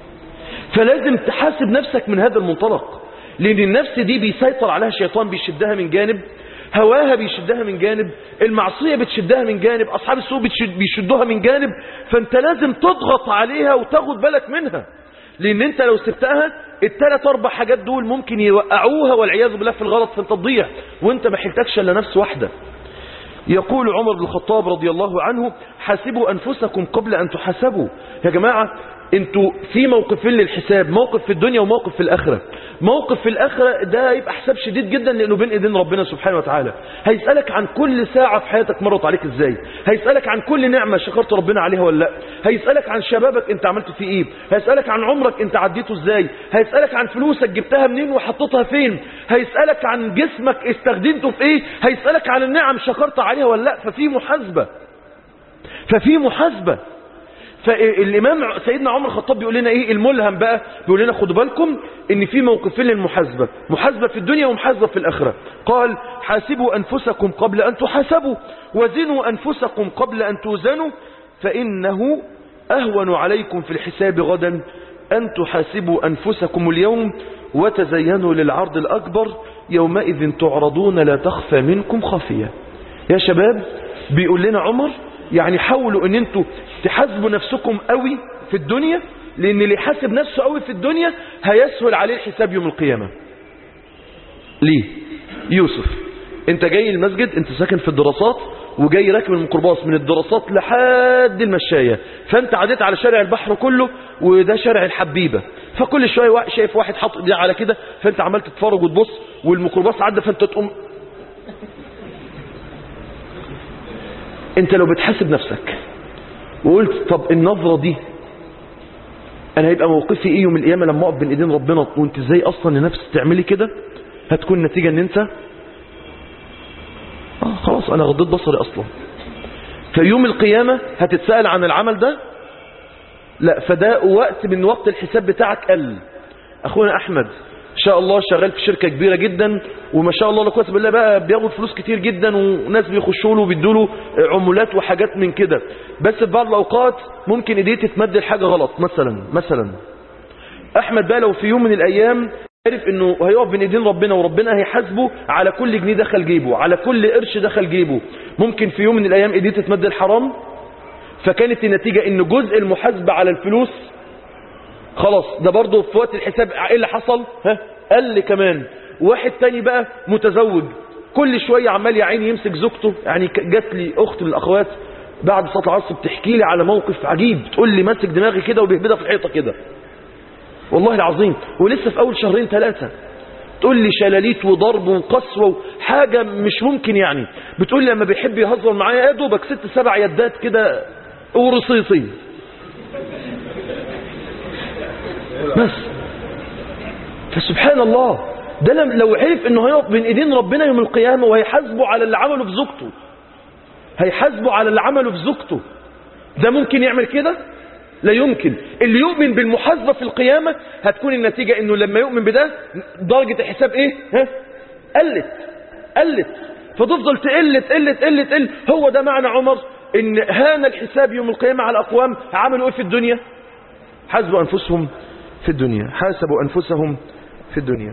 فلازم تحاسب نفسك من هذا المنطلق لأن النفس دي بيسيطر عليها الشيطان بيشدها من جانب هواها بيشدها من جانب المعصية بتشدها من جانب أصحاب السوء بتشد بيشدوها من جانب فأنت لازم تضغط عليها وتاخد بالك منها لأن أنت لو سبتها الثلاث أربع حاجات دول ممكن يوقعوها والعياذ بالله في الغلط فأنت تضيع وأنت ما حلتكش إلا نفس واحدة يقول عمر بن الخطاب رضي الله عنه حاسبوا أنفسكم قبل أن تحاسبوا يا جماعة انتوا في موقفين للحساب موقف في الدنيا وموقف في الآخرة موقف في الآخرة ده يبقى حساب شديد جدا لأنه بين إيدين ربنا سبحانه وتعالى هيسألك عن كل ساعة في حياتك مرت عليك إزاي هيسألك عن كل نعمة شكرت ربنا عليها ولا لا هيسألك عن شبابك انت عملت فيه ايه هيسألك عن عمرك انت عديته ازاي هيسألك عن فلوسك جبتها منين وحطيتها فين هيسألك عن جسمك استخدمته في ايه هيسألك عن النعم شكرت عليها ولا لا ففي محاسبة ففي محاسبة فالإمام سيدنا عمر الخطاب بيقول لنا إيه الملهم بقى بيقول لنا خدوا بالكم إن في موقفين للمحاسبة محاسبة في الدنيا ومحاسبة في الآخرة قال حاسبوا أنفسكم قبل أن تحاسبوا وزنوا أنفسكم قبل أن توزنوا فإنه أهون عليكم في الحساب غدا أن تحاسبوا أنفسكم اليوم وتزينوا للعرض الأكبر يومئذ تعرضون لا تخفى منكم خافية يا شباب بيقول لنا عمر يعني حاولوا ان انتوا تحاسبوا نفسكم قوي في الدنيا لان اللي يحاسب نفسه قوي في الدنيا هيسهل عليه الحساب يوم القيامة ليه يوسف انت جاي المسجد انت ساكن في الدراسات وجاي راكب الميكروباص من الدراسات لحد المشاية فانت عديت على شارع البحر كله وده شارع الحبيبة فكل شوية شايف واحد حاطط ايديه على كده فانت عمال تتفرج وتبص والميكروباص عدى فانت تقوم انت لو بتحاسب نفسك وقلت طب النظرة دي انا هيبقى موقفي ايه يوم القيامة لما اقف بين ايدين ربنا وانت ازاي اصلا لنفسك تعملي كده هتكون النتيجة ان انت آه خلاص انا غضيت بصري اصلا في يوم القيامة هتتسأل عن العمل ده لا فده وقت من وقت الحساب بتاعك قل اخونا احمد ان شاء الله شغال في شركة كبيرة جدا وما شاء الله لقوة بالله بقى بياخد فلوس كتير جدا وناس بيخشوا له وبيدوا له عمولات وحاجات من كده بس في بعض الاوقات ممكن ايديه تتمد لحاجة غلط مثلا مثلا احمد بقى لو في يوم من الايام عارف انه هيقف بين ايدين ربنا وربنا هيحاسبه على كل جنيه دخل جيبه على كل قرش دخل جيبه ممكن في يوم من الايام ايديه تتمد الحرام فكانت النتيجة ان جزء المحاسبة على الفلوس خلاص ده برضه في وقت الحساب ايه اللي حصل ها قل كمان واحد تاني بقى متزوج كل شوية عمال يا عيني يمسك زوجته يعني ك- جات لي اخت من الاخوات بعد صلاة العصر بتحكي لي على موقف عجيب تقول لي ماسك دماغي كده وبيهبدها في الحيطة كده والله العظيم ولسه في اول شهرين ثلاثة تقول لي شلاليت وضرب وقسوة وحاجة مش ممكن يعني بتقول لي لما بيحب يهزر معايا يا دوبك ست سبع يدات كده ورصيصي بس فسبحان الله ده لم- لو عرف انه هيقف بين ايدين ربنا يوم القيامة وهيحاسبه على اللي عمله في زوجته هيحاسبه على اللي عمله في زوجته ده ممكن يعمل كده لا يمكن اللي يؤمن بالمحاسبة في القيامة هتكون النتيجة انه لما يؤمن بده درجة الحساب ايه ها قلت قلت فتفضل تقل تقل تقل تقل هو ده معنى عمر ان هان الحساب يوم القيامة على اقوام عملوا ايه في الدنيا حاسبوا انفسهم في الدنيا حاسبوا انفسهم في الدنيا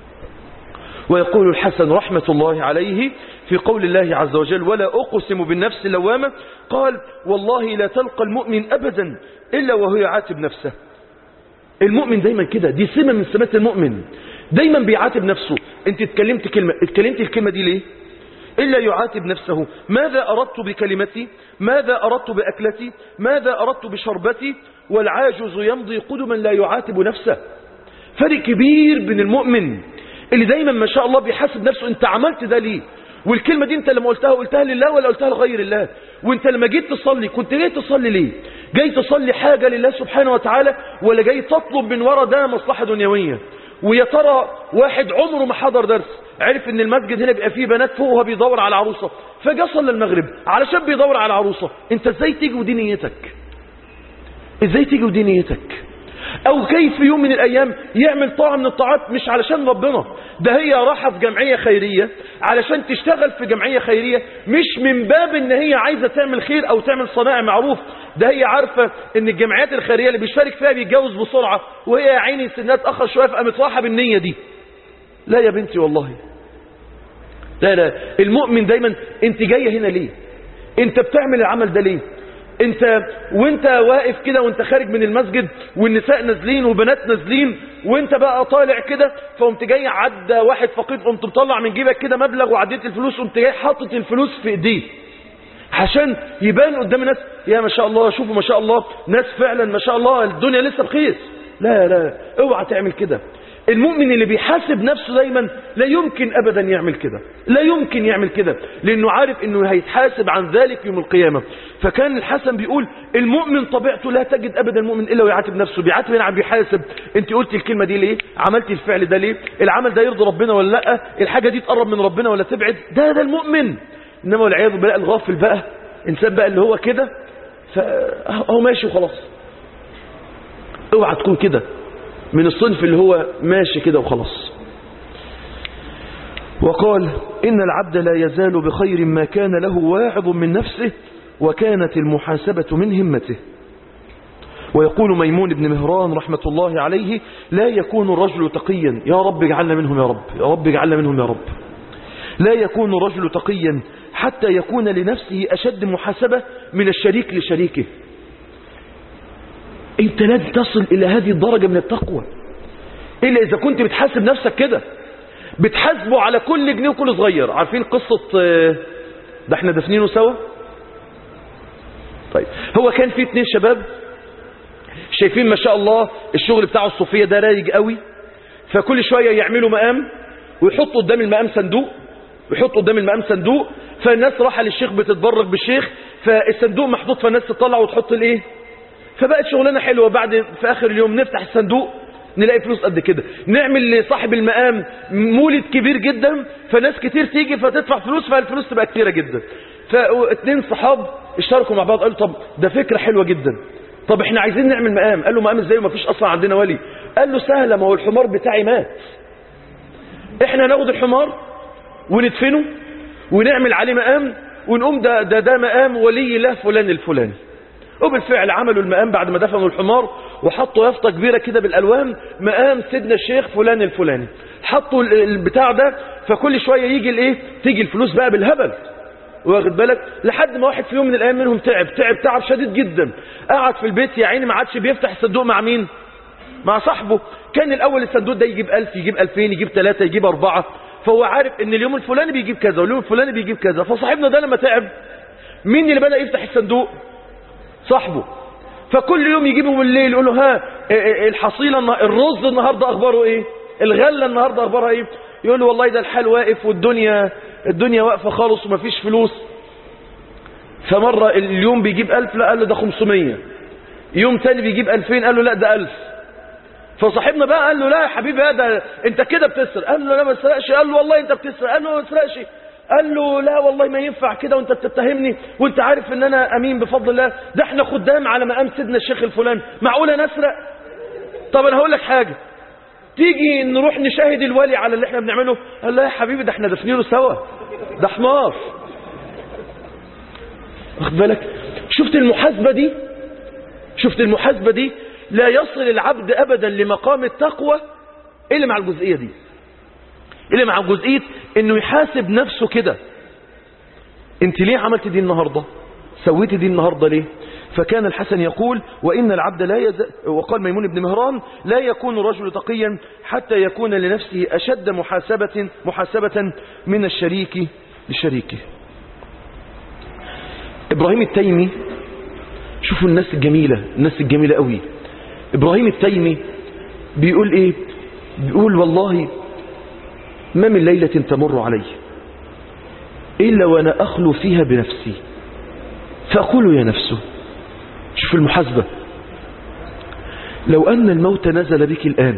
ويقول الحسن رحمة الله عليه في قول الله عز وجل ولا أقسم بالنفس اللوامة قال والله لا تلقى المؤمن أبدا إلا وهو يعاتب نفسه المؤمن دايما كده دي سمة من سمات المؤمن دايما بيعاتب نفسه انت اتكلمت كلمة اتكلمت الكلمة دي ليه إلا يعاتب نفسه ماذا أردت بكلمتي ماذا أردت بأكلتي ماذا أردت بشربتي والعاجز يمضي قدما لا يعاتب نفسه فرق كبير بين المؤمن اللي دايما ما شاء الله بيحاسب نفسه انت عملت ده ليه والكلمة دي انت لما قلتها قلتها لله ولا قلتها لغير الله وانت لما جيت تصلي كنت جاي تصلي ليه جاي تصلي حاجة لله سبحانه وتعالى ولا جاي تطلب من ورا ده مصلحة دنيوية ويا ترى واحد عمره ما حضر درس عرف ان المسجد هنا بيبقى فيه بنات فوق وهو بيدور على عروسة فجاء صلى المغرب علشان بيدور على عروسة انت ازاي تيجي ودي نيتك ازاي تيجي ودي نيتك او كيف يوم من الايام يعمل طاعة من الطاعات مش علشان ربنا ده هي راحة في جمعية خيرية علشان تشتغل في جمعية خيرية مش من باب ان هي عايزة تعمل خير او تعمل صنائع معروف ده هي عارفة ان الجمعيات الخيرية اللي بيشارك فيها بيتجوز بسرعة وهي يا عيني سنات اخر شوية فقامت راحة بالنية دي لا يا بنتي والله لا لا المؤمن دايما انت جاية هنا ليه انت بتعمل العمل ده ليه انت وانت واقف كده وانت خارج من المسجد والنساء نازلين وبنات نازلين وانت بقى طالع كده فقمت جاي عدى واحد فقير قمت مطلع من جيبك كده مبلغ وعديت الفلوس قمت جاي حاطط الفلوس في ايديه عشان يبان قدام الناس يا ما شاء الله شوفوا ما شاء الله ناس فعلا ما شاء الله الدنيا لسه بخير لا لا اوعى تعمل كده المؤمن اللي بيحاسب نفسه دايما لا يمكن ابدا يعمل كده لا يمكن يعمل كده لانه عارف انه هيتحاسب عن ذلك يوم القيامة فكان الحسن بيقول المؤمن طبيعته لا تجد ابدا المؤمن الا ويعاتب نفسه بيعاتب هنا عم بيحاسب انت قلت الكلمة دي ليه عملت الفعل ده ليه العمل ده يرضي ربنا ولا لا الحاجة دي تقرب من ربنا ولا تبعد ده ده المؤمن انما والعياذ بالله الغافل بقى انسان بقى اللي هو كده فهو ماشي وخلاص اوعى تكون كده من الصنف اللي هو ماشي كده وخلاص وقال إن العبد لا يزال بخير ما كان له واعظ من نفسه وكانت المحاسبة من همته ويقول ميمون بن مهران رحمة الله عليه لا يكون الرجل تقيا يا رب اجعلنا منهم يا رب يا رب اجعلنا منهم يا رب لا يكون الرجل تقيا حتى يكون لنفسه أشد محاسبة من الشريك لشريكه انت لن تصل الى هذه الدرجة من التقوى الا اذا كنت بتحاسب نفسك كده بتحاسبه على كل جنيه وكل صغير عارفين قصة آه، ده احنا دفنينه سوا طيب هو كان في اتنين شباب شايفين ما شاء الله الشغل بتاع الصوفية ده رايق قوي فكل شوية يعملوا مقام ويحطوا قدام المقام صندوق ويحطوا قدام المقام صندوق فالناس راحة للشيخ بتتبرك بالشيخ فالصندوق محطوط فالناس تطلع وتحط الايه فبقت شغلانه حلوه بعد في اخر اليوم نفتح الصندوق نلاقي فلوس قد كده نعمل لصاحب المقام مولد كبير جدا فناس كتير تيجي فتدفع فلوس فالفلوس تبقى كتيره جدا فاتنين صحاب اشتركوا مع بعض قالوا طب ده فكره حلوه جدا طب احنا عايزين نعمل مقام قال له مقام ازاي وما فيش اصلا عندنا ولي قال له سهله ما هو الحمار بتاعي مات احنا ناخد الحمار وندفنه ونعمل عليه مقام ونقوم ده ده ده مقام ولي الله فلان الفلاني وبالفعل عملوا المقام بعد ما دفنوا الحمار وحطوا يافطة كبيرة كده بالألوان مقام سيدنا الشيخ فلان الفلاني حطوا ال- البتاع ده فكل شوية يجي الايه تيجي الفلوس بقى بالهبل واخد بالك لحد ما واحد في يوم من الايام منهم تعب تعب تعب شديد جدا قعد في البيت يا عيني ما عادش بيفتح الصندوق مع مين مع صاحبه كان الاول الصندوق ده يجيب 1000 يجيب 2000 يجيب 3 يجيب 4 فهو عارف ان اليوم الفلاني بيجيب كذا واليوم الفلاني بيجيب كذا فصاحبنا ده لما تعب مين اللي بدأ يفتح الصندوق صاحبه فكل يوم يجيبه بالليل يقول له ها الحصيلة الرز النهاردة اخباره ايه الغلة النهاردة اخبارها ايه يقول له والله ده الحال واقف والدنيا الدنيا واقفة خالص ومفيش فلوس فمرة اليوم بيجيب ألف لا قال له ده 500 يوم تاني بيجيب 2000 قال له لا ده 1000 فصاحبنا بقى قال له لا يا حبيبي هذا انت كده بتسرق قال له لا ما بسرقش قال له والله انت بتسرق قال له ما بسرقش قال له لا والله ما ينفع كده وانت بتتهمني وانت عارف ان انا امين بفضل الله ده احنا خدام على مقام سيدنا الشيخ الفلان معقوله نسرق طب انا هقول لك حاجه تيجي نروح نشاهد الولي على اللي احنا بنعمله قال لا يا حبيبي ده احنا دفنينه سوا ده حمار واخد بالك شفت المحاسبه دي شفت المحاسبه دي لا يصل العبد ابدا لمقام التقوى الا مع الجزئيه دي الا مع جزئيه انه يحاسب نفسه كده انت ليه عملت دي النهارده سويت دي النهارده ليه فكان الحسن يقول وإن العبد لا يزال وقال ميمون بن مهران لا يكون الرجل تقيا حتى يكون لنفسه أشد محاسبة محاسبة من الشريك لشريكه إبراهيم التيمي شوفوا الناس الجميلة الناس الجميلة قوي إبراهيم التيمي بيقول إيه بيقول والله ما من ليلة تمر علي إلا وأنا أخلو فيها بنفسي فأقول يا نفسه شوف المحاسبة لو أن الموت نزل بك الآن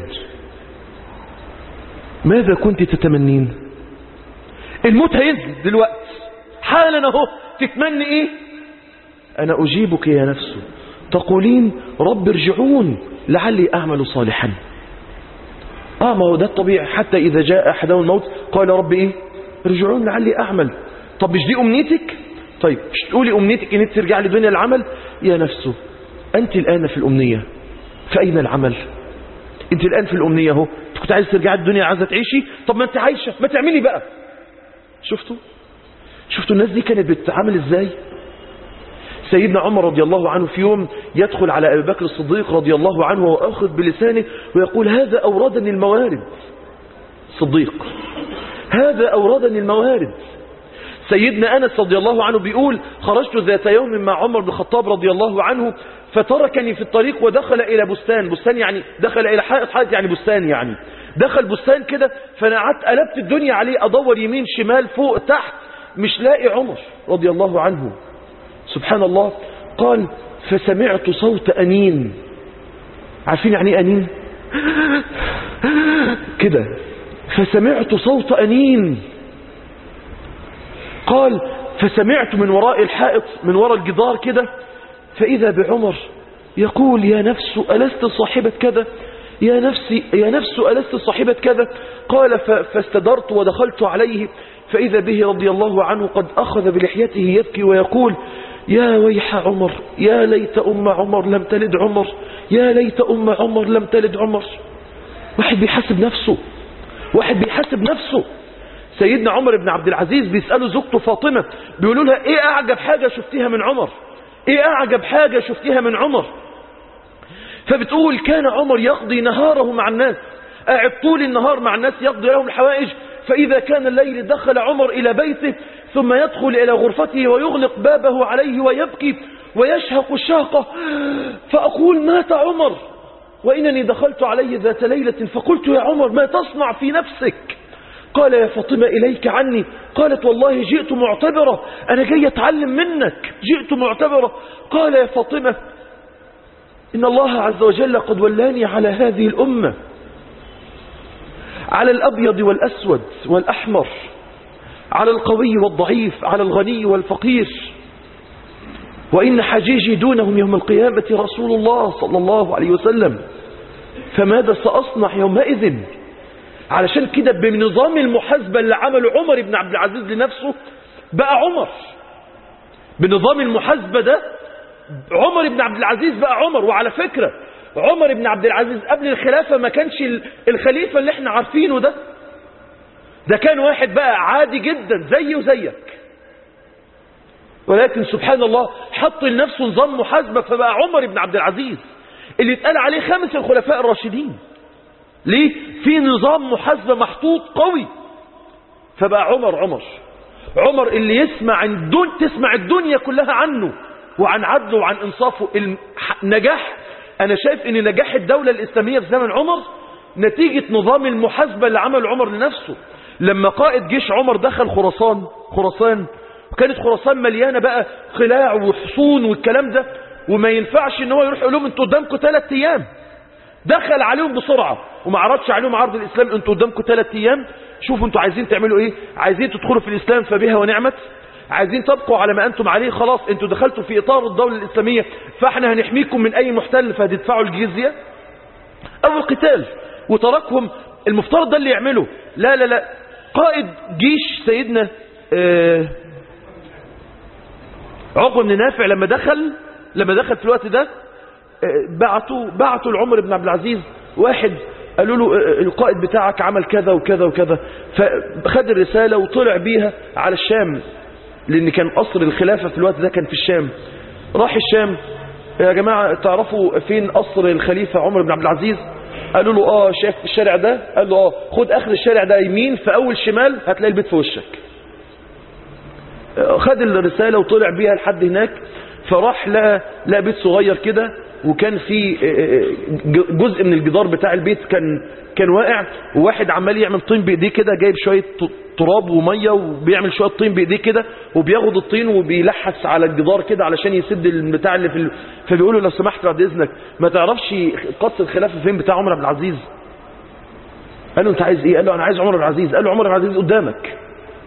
ماذا كنت تتمنين الموت هينزل دلوقتي حالا اهو تتمني ايه انا اجيبك يا نفس تقولين رب ارجعون لعلي اعمل صالحا اه ما هو ده الطبيعي حتى اذا جاء احدهم الموت قال رب ايه ارجعون لعلي اعمل طب مش دي امنيتك طيب مش تقولي امنيتك ان انت ترجع لدنيا العمل يا نفسه انت الان في الامنية فاين العمل انت الان في الامنية اهو انت كنت عايز ترجعي الدنيا عايزه تعيشي طب ما انت عايشة ما تعملي بقى شفتوا شفتوا الناس دي كانت بتتعامل ازاي سيدنا عمر رضي الله عنه في يوم يدخل على أبي بكر الصديق رضي الله عنه وأخذ بلسانه ويقول هذا أوردني الموارد صديق هذا أوردني الموارد سيدنا أنس رضي الله عنه بيقول خرجت ذات يوم مع عمر بن الخطاب رضي الله عنه فتركني في الطريق ودخل إلى بستان بستان يعني دخل إلى حائط حائط يعني بستان يعني دخل بستان كده فأنا قعدت قلبت الدنيا عليه أدور يمين شمال فوق تحت مش لاقي عمر رضي الله عنه سبحان الله قال فسمعت صوت أنين عارفين يعني ايه أنين كده فسمعت صوت أنين قال فسمعت من وراء الحائط من وراء الجدار كده فإذا بعمر يقول يا نفس ألست صاحبة كذا يا نفسي يا نفس ألست صاحبة كذا قال فاستدرت ودخلت عليه فإذا به رضي الله عنه قد أخذ بلحيته يبكي ويقول يا ويح عمر يا ليت أم عمر لم تلد عمر يا ليت أم عمر لم تلد عمر واحد بيحاسب نفسه واحد بيحاسب نفسه سيدنا عمر بن عبد العزيز بيسأله زوجته فاطمة بيقولوا لها ايه اعجب حاجة شفتيها من عمر ايه اعجب حاجة شفتيها من عمر فبتقول كان عمر يقضي نهاره مع الناس قاعد طول النهار مع الناس يقضي لهم الحوائج فإذا كان الليل دخل عمر إلى بيته ثم يدخل إلى غرفته ويغلق بابه عليه ويبكي ويشهق الشهقة فأقول مات عمر وإنني دخلت عليه ذات ليلة فقلت يا عمر ما تصنع في نفسك قال يا فاطمة إليك عني قالت والله جئت معتبرة أنا جاي أتعلم منك جئت معتبرة قال يا فاطمة إن الله عز وجل قد ولاني على هذه الأمة على الأبيض والأسود والأحمر على القوي والضعيف على الغني والفقير وإن حجيجي دونهم يوم القيامة رسول الله صلى الله عليه وسلم فماذا سأصنع يومئذ علشان كده بنظام المحاسبة اللي عمله عمر بن عبد العزيز لنفسه بقى عمر بنظام المحاسبة ده عمر بن عبد العزيز بقى عمر وعلى فكرة عمر بن عبد العزيز قبل الخلافة ما كانش الخليفة اللي احنا عارفينه ده ده كان واحد بقى عادي جدا زي وزيك ولكن سبحان الله حط لنفسه نظام محاسبة فبقى عمر بن عبد العزيز اللي اتقال عليه خمس الخلفاء الراشدين ليه في نظام محاسبة محطوط قوي فبقى عمر عمر عمر اللي يسمع الدن تسمع الدنيا كلها عنه وعن عدله وعن انصافه النجاح انا شايف ان نجاح الدولة الاسلامية في زمن عمر نتيجة نظام المحاسبة اللي عمل عمر لنفسه لما قائد جيش عمر دخل خراسان خراسان وكانت خراسان مليانة بقى قلاع وحصون والكلام ده وما ينفعش ان هو يروح يقول لهم انتوا قدامكم ثلاث ايام دخل عليهم بسرعة وما عرضش عليهم عرض الاسلام انتوا قدامكم ثلاث ايام شوفوا انتوا عايزين تعملوا ايه عايزين تدخلوا في الاسلام فبها ونعمت عايزين تبقوا على ما انتم عليه خلاص انتوا دخلتوا في اطار الدولة الاسلامية فاحنا هنحميكم من اي محتل فهتدفعوا الجزية او القتال وتركهم المفترض ده اللي يعمله لا لا لا قائد جيش سيدنا آه عقبة بن نافع لما دخل لما دخل في الوقت ده بعتوا بعتوا لعمر بن عبد العزيز واحد قالوا له القائد بتاعك عمل كذا وكذا وكذا فخد الرسالة وطلع بيها على الشام لأن كان قصر الخلافة في الوقت ده كان في الشام راح الشام يا جماعة تعرفوا فين قصر الخليفة عمر بن عبد العزيز قالوا له اه شايف الشارع ده قال له اه خد اخر الشارع ده يمين في اول شمال هتلاقي البيت في وشك خد الرسالة وطلع بيها لحد هناك فراح لقى لقى بيت صغير كده وكان في جزء من الجدار بتاع البيت كان كان واقع وواحد عمال يعمل طين بايديه كده جايب شويه تراب وميه وبيعمل شويه طين بايديه كده وبياخد الطين وبيلحس على الجدار كده علشان يسد البتاع اللي في ال... فبيقول له لو سمحت بعد اذنك ما تعرفش قصر الخلافه فين بتاع عمر بن العزيز قال له انت عايز ايه قال له انا عايز عمر بن العزيز قال له عمر بن العزيز قدامك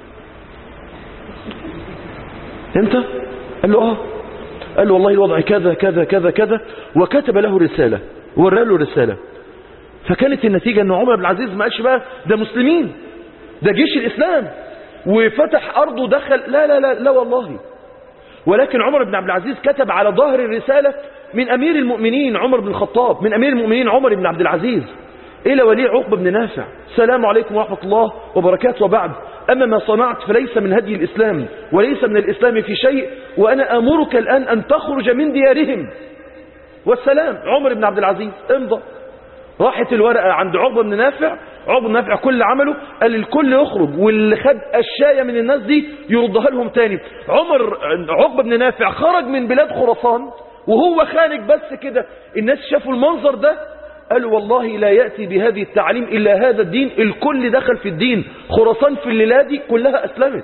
انت قال له اه قال له والله الوضع كذا كذا كذا كذا وكتب له رسالة ورى له رسالة فكانت النتيجة ان عمر بن العزيز ما قالش بقى ده مسلمين ده جيش الإسلام وفتح أرضه دخل لا لا لا لا والله ولكن عمر بن عبد العزيز كتب على ظهر الرسالة من أمير المؤمنين عمر بن الخطاب من أمير المؤمنين عمر بن عبد العزيز إلى ولي عقبة بن نافع السلام عليكم ورحمة الله وبركاته وبعد أما ما صنعت فليس من هدي الإسلام وليس من الإسلام في شيء وأنا أمرك الآن أن تخرج من ديارهم والسلام عمر بن عبد العزيز امضى راحت الورقة عند عقبة بن نافع عقبة بن نافع كل عمله قال الكل يخرج واللي خد الشاية من الناس دي يردها لهم تاني عمر عقبة بن نافع خرج من بلاد خراسان وهو خارج بس كده الناس شافوا المنظر ده قالوا والله لا يأتي بهذه التعليم إلا هذا الدين الكل دخل في الدين خراسان في الليلة دي كلها أسلمت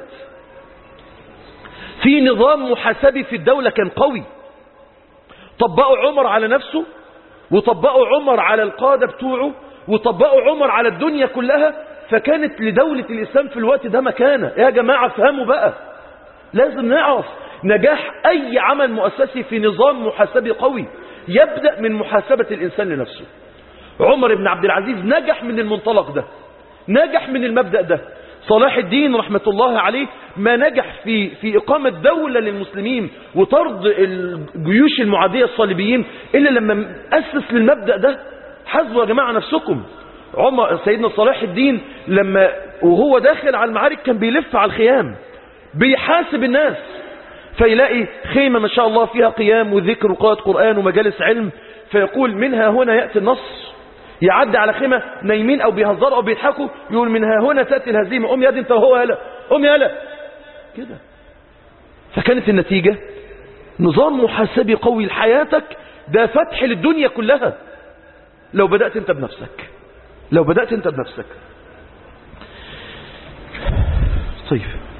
في نظام محاسبي في الدولة كان قوي طبقوا عمر على نفسه وطبقوا عمر على القادة بتوعه وطبقوا عمر على الدنيا كلها فكانت لدولة الإسلام في الوقت ده مكانة يا جماعة فهموا بقى لازم نعرف نجاح أي عمل مؤسسي في نظام محاسبي قوي يبدأ من محاسبة الإنسان لنفسه عمر بن عبد العزيز نجح من المنطلق ده نجح من المبدأ ده صلاح الدين رحمة الله عليه ما نجح في في إقامة دولة للمسلمين وطرد الجيوش المعادية الصليبيين إلا لما أسس للمبدأ ده حاسبوا يا جماعة نفسكم عمر سيدنا صلاح الدين لما وهو داخل على المعارك كان بيلف على الخيام بيحاسب الناس فيلاقي خيمة ما شاء الله فيها قيام وذكر وقراءة قرآن ومجالس علم فيقول منها هنا يأتي النص يعدي على خيمة نايمين او بيهزروا او بيضحكوا يقول منها هنا تأتي الهزيمة قوم يا دي انت وهو هلا قوم يا هلا كده فكانت النتيجة نظام محاسبي قوي لحياتك ده فتح للدنيا كلها لو بدأت انت بنفسك لو بدأت انت بنفسك طيب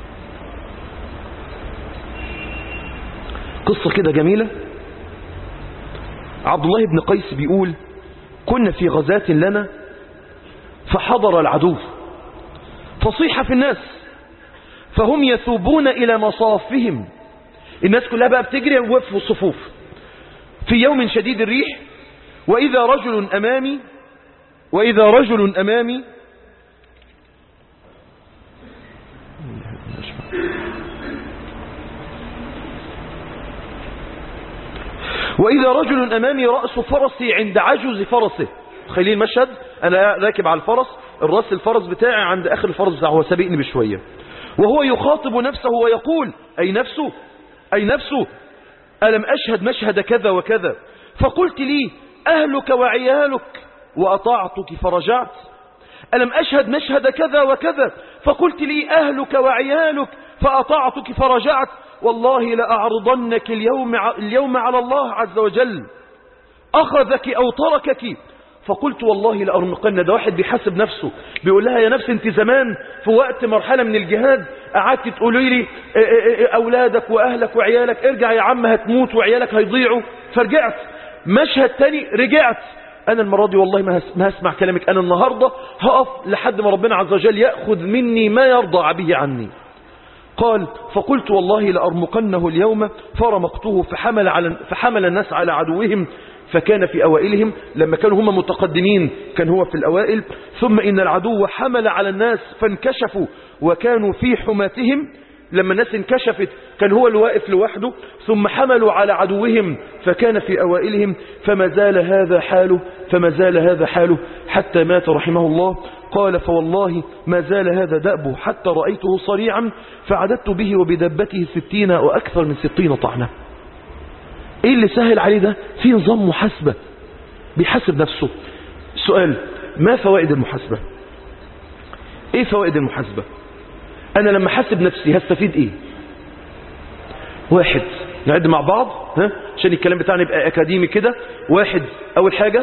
قصة كده جميلة عبد الله بن قيس بيقول كنا في غزاة لنا فحضر العدو فصيح في الناس فهم يثوبون إلى مصافهم الناس كلها بقى بتجري ووقفوا الصفوف في يوم شديد الريح وإذا رجل أمامي وإذا رجل أمامي وإذا رجل أمامي رأس فرسي عند عجز فرسه خليه المشهد أنا راكب على الفرس الرأس الفرس بتاعي عند آخر الفرس بتاعه هو سابقني بشوية وهو يخاطب نفسه ويقول أي نفسه أي نفسه ألم أشهد مشهد كذا وكذا فقلت لي أهلك وعيالك وأطاعتك فرجعت ألم أشهد مشهد كذا وكذا فقلت لي أهلك وعيالك فأطاعتك فرجعت والله لأعرضنك اليوم, اليوم على الله عز وجل أخذك أو تركك فقلت والله لأرمقن ده واحد بيحاسب نفسه بيقول لها يا نفس انت زمان في وقت مرحلة من الجهاد قعدت تقولي لي أولادك وأهلك وعيالك ارجع يا عم هتموت وعيالك هيضيعوا فرجعت مشهد تاني رجعت أنا المرة دي والله ما هسمع كلامك أنا النهاردة هقف لحد ما ربنا عز وجل يأخذ مني ما يرضى به عني قال فقلت والله لأرمقنه اليوم فرمقته فحمل, على فحمل الناس على عدوهم فكان في أوائلهم لما كانوا هم متقدمين كان هو في الأوائل ثم إن العدو حمل على الناس فانكشفوا وكانوا في حماتهم لما الناس انكشفت كان هو اللي واقف لوحده ثم حملوا على عدوهم فكان في أوائلهم فما زال هذا حاله فما زال هذا حاله حتى مات رحمه الله قال فوالله ما زال هذا دأبه حتى رأيته صريعا فعددت به وبدبته ستين وأكثر من ستين طعنة ايه اللي سهل عليه ده في نظام محاسبة بيحاسب نفسه سؤال ما فوائد المحاسبة ايه فوائد المحاسبة انا لما حاسب نفسي هستفيد ايه واحد نعد مع بعض ها عشان الكلام بتاعنا يبقى اكاديمي كده واحد اول حاجة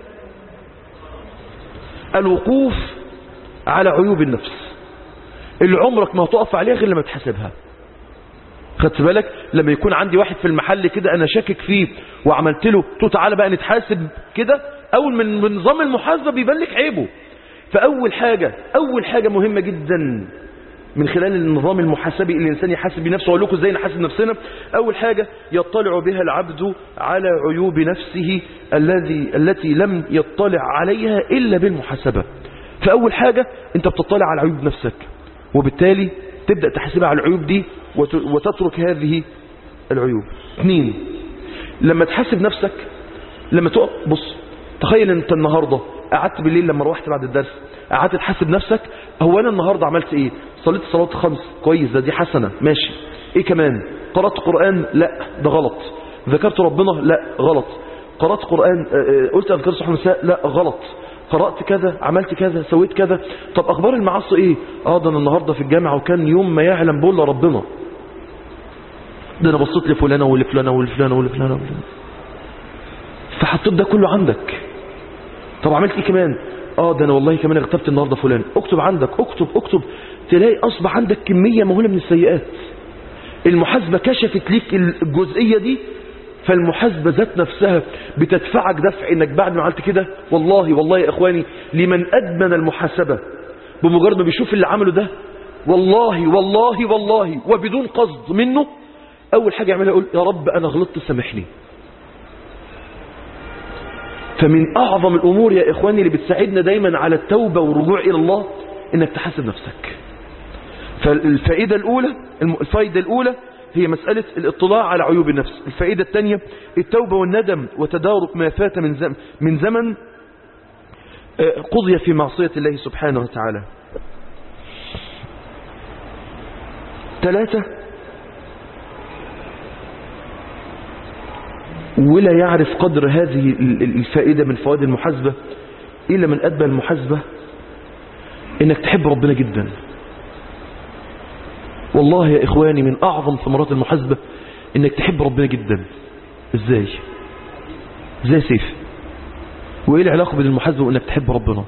الوقوف على عيوب النفس اللي عمرك ما هتقف عليها غير لما تحاسبها خدت بالك لما يكون عندي واحد في المحل كده انا شاكك فيه وعملت له تو تعالى بقى نتحاسب كده اول من من نظام المحاسبه بيبان لك عيبه فاول حاجه اول حاجه مهمه جدا من خلال النظام المحاسبي اللي الانسان يحاسب بنفسه اقول لكم ازاي نحاسب نفسنا اول حاجه يطلع بها العبد على عيوب نفسه الذي التي لم يطلع عليها الا بالمحاسبه فاول حاجه انت بتطلع على عيوب نفسك وبالتالي تبدا تحاسبها على العيوب دي وتترك هذه العيوب اثنين لما تحاسب نفسك لما تقف بص تخيل انت النهاردة قعدت بالليل لما روحت بعد الدرس قعدت تحاسب نفسك هو انا النهاردة عملت ايه صليت صلاة خمس كويس ده دي حسنة ماشي ايه كمان قرأت قرآن لا ده غلط ذكرت ربنا لا غلط قرأت قرآن قلت اذكار صحيح المساء لا غلط قرأت كذا عملت كذا سويت كذا طب اخبار المعاصي ايه اه ده انا النهاردة في الجامعة وكان يوم ما يعلم بقول ربنا ده انا بصيت لفلانة ولفلانة ولفلانة ولفلانة ولفلانة فحطيت ده كله عندك طب عملت ايه كمان اه ده انا والله كمان اغتبت النهاردة فلان اكتب عندك اكتب اكتب تلاقي اصبح عندك كمية مهولة من السيئات المحاسبة كشفت ليك الجزئية دي فالمحاسبة ذات نفسها بتدفعك دفع انك بعد ما عملت كده والله والله يا اخواني لمن ادمن المحاسبة بمجرد ما بيشوف اللي عمله ده والله والله والله وبدون قصد منه اول حاجة يعملها يقول يا رب انا غلطت سامحني فمن اعظم الامور يا اخواني اللي بتساعدنا دايما على التوبة والرجوع الى الله انك تحاسب نفسك فالفائدة الاولى الفائدة الاولى هي مسألة الاطلاع على عيوب النفس الفائدة الثانية التوبة والندم وتدارك ما فات من زمن, من زمن قضي في معصية الله سبحانه وتعالى ثلاثة ولا يعرف قدر هذه الفائدة من فوائد المحاسبة إلا من أدبى المحاسبة إنك تحب ربنا جدا والله يا إخواني من أعظم ثمرات المحاسبة إنك تحب ربنا جدا إزاي إزاي سيف وإيه العلاقة بين المحاسبة وإنك تحب ربنا